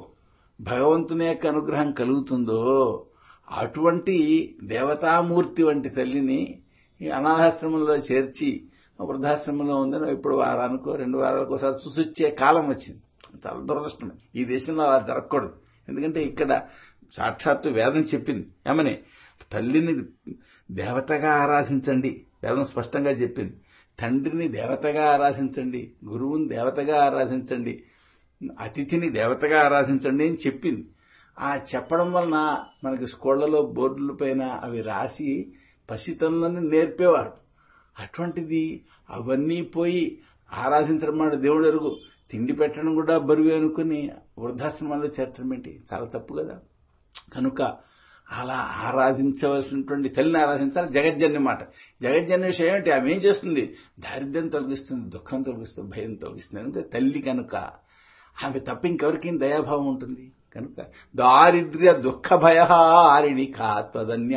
భగవంతుని యొక్క అనుగ్రహం కలుగుతుందో అటువంటి దేవతామూర్తి వంటి తల్లిని ఈ అనాథాశ్రమంలో చేర్చి వృద్ధాశ్రమంలో ఉందని ఇప్పుడు వారానికో రెండు వారాలకు ఒకసారి చూసొచ్చే కాలం వచ్చింది చాలా దురదృష్టమే ఈ దేశంలో అలా జరగకూడదు ఎందుకంటే ఇక్కడ సాక్షాత్తు వేదం చెప్పింది ఏమని తల్లిని దేవతగా ఆరాధించండి వేదం స్పష్టంగా చెప్పింది తండ్రిని దేవతగా ఆరాధించండి గురువుని దేవతగా ఆరాధించండి అతిథిని దేవతగా ఆరాధించండి అని చెప్పింది ఆ చెప్పడం వలన మనకి స్కూళ్లలో బోర్డుల పైన అవి రాసి పసితనంలోనే నేర్పేవారు అటువంటిది అవన్నీ పోయి ఆరాధించడం మాట దేవుడు ఎరుగు తిండి పెట్టడం కూడా బరువు అనుకుని వృద్ధాశ్రమాల్లో చేర్చడం ఏంటి చాలా తప్పు కదా కనుక అలా ఆరాధించవలసినటువంటి తల్లిని ఆరాధించాలి జగజ్జన్య మాట జగజ్జన్య విషయం ఏమిటి ఆమె ఏం చేస్తుంది దారిద్ర్యం తొలగిస్తుంది దుఃఖం తొలగిస్తుంది భయం తొలగిస్తుంది అంటే తల్లి కనుక ఆమె తప్ప ఇంకెవరికి దయాభావం ఉంటుంది కనుక దారిద్ర్య దుఃఖ భయహారిణి కాత్వదన్య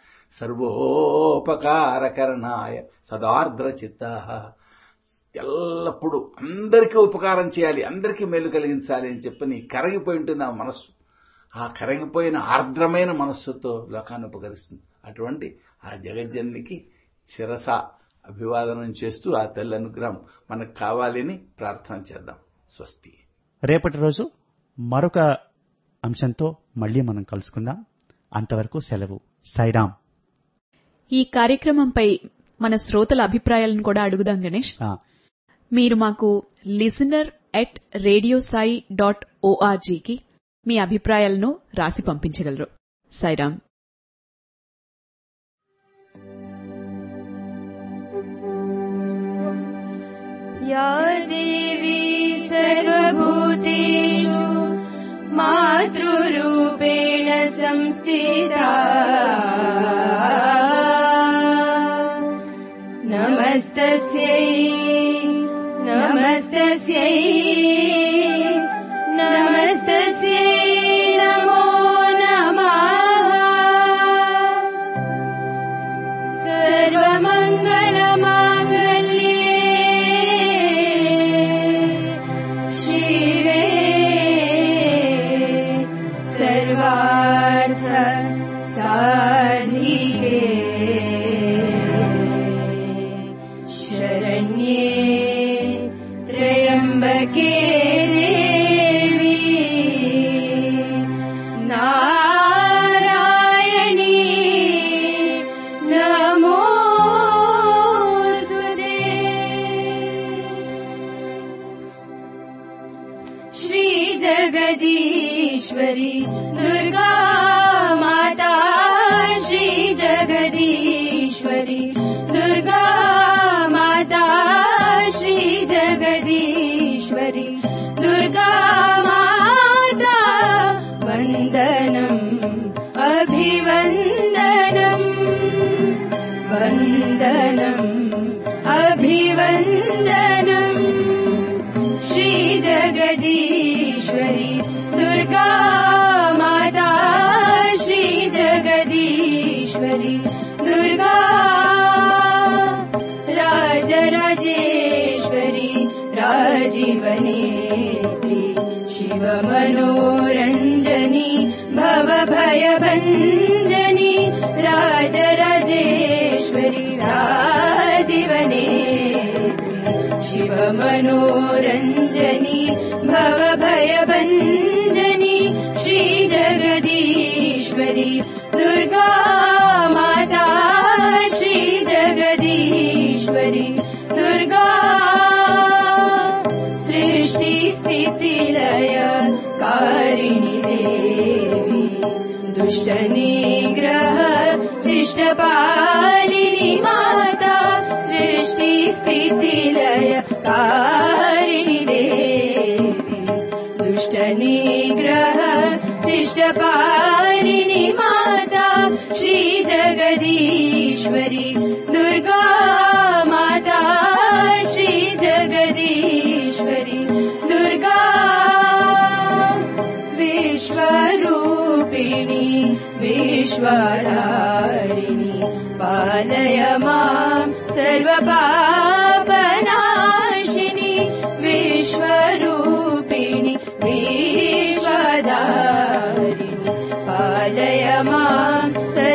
సర్వోపకారకరణాయ సదార్ద్ర చిత్త ఎల్లప్పుడూ అందరికీ ఉపకారం చేయాలి అందరికీ మేలు కలిగించాలి అని చెప్పని కరగిపోయి ఉంటుంది ఆ మనస్సు ఆ కరగిపోయిన ఆర్ద్రమైన మనస్సుతో లోకాన్ని ఉపకరిస్తుంది అటువంటి ఆ జగజ్జన్నికి శిరస అభివాదనం చేస్తూ ఆ తల్లి అనుగ్రహం మనకు కావాలని ప్రార్థన చేద్దాం స్వస్తి రేపటి రోజు మరొక అంశంతో మళ్ళీ మనం కలుసుకుందాం అంతవరకు సెలవు సైరాం ఈ కార్యక్రమంపై మన శ్రోతల అభిప్రాయాలను కూడా అడుగుదాం గణేష్ ఆ, మీరు మాకు listener at radio Sai dot ఓఆర్జీకి మీ అభిప్రాయాలను రాసి పంపించగలరు సాయిరాం या देवी सर्वभूतेषु मातृरूपेण संस्थिता नमस्तस्यै नमस्तस्यै नमस्तस्यै नमो नमः सर्वमङ्गलमाङ्गल्ये शिवे सर्वार्थ साधिके शरण्ये त्र्यम्बके देवी नारायणी नमोऽस्तुते श्रीजगदीश्वरि दुर्गा माता श्रीजगदीश्वरि दुर्गा माता श्रीजगदीश्वरि दुर्गा माता वन्दनम् अभिवन्दनम् वन्दनम् अभिवन्दनम् श्रीजगदीश्वरि दुर्गा माता श्रीजगदीश्वरि दुर्गा राजराजेश्वरि राजीवनेत्री शिवमनोरञ्जनी भवभयभञ्जनी राजराजेश्वरि राजीवनेत्री शिवमनोरञ्जनी भवभयभञ्जनी श्रीजगदीश्वरि दुर्गा माता श्रीजगदीश्वरि दुर्गा सृष्टिस्थितिलय कारिणि देवी दुष्टनिग्रह शिष्टपालिनि माता सृष्टिस्थितिलय कारिणि देवी दुष्टनिग्रह शिष्टपालिनि माता श्रीजगदीश्वरि दुर्गा माता श्रीजगदीश्वरि दुर्गा विश्वरूपिणि विश्वधारिणि पालय मां सर्वपापनाशिनि विश्वरूपिणि विश्वधारिणि पालय मां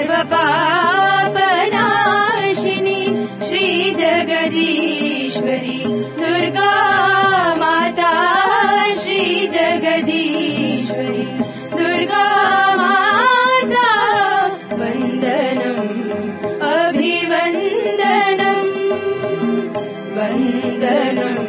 सर्वपापनाशिनि श्रीजगदीश्वरि दुर्गा माता श्रीजगदीश्वरि दुर्गा माता वन्दनम् अभिवन्दनम् वन्दनम्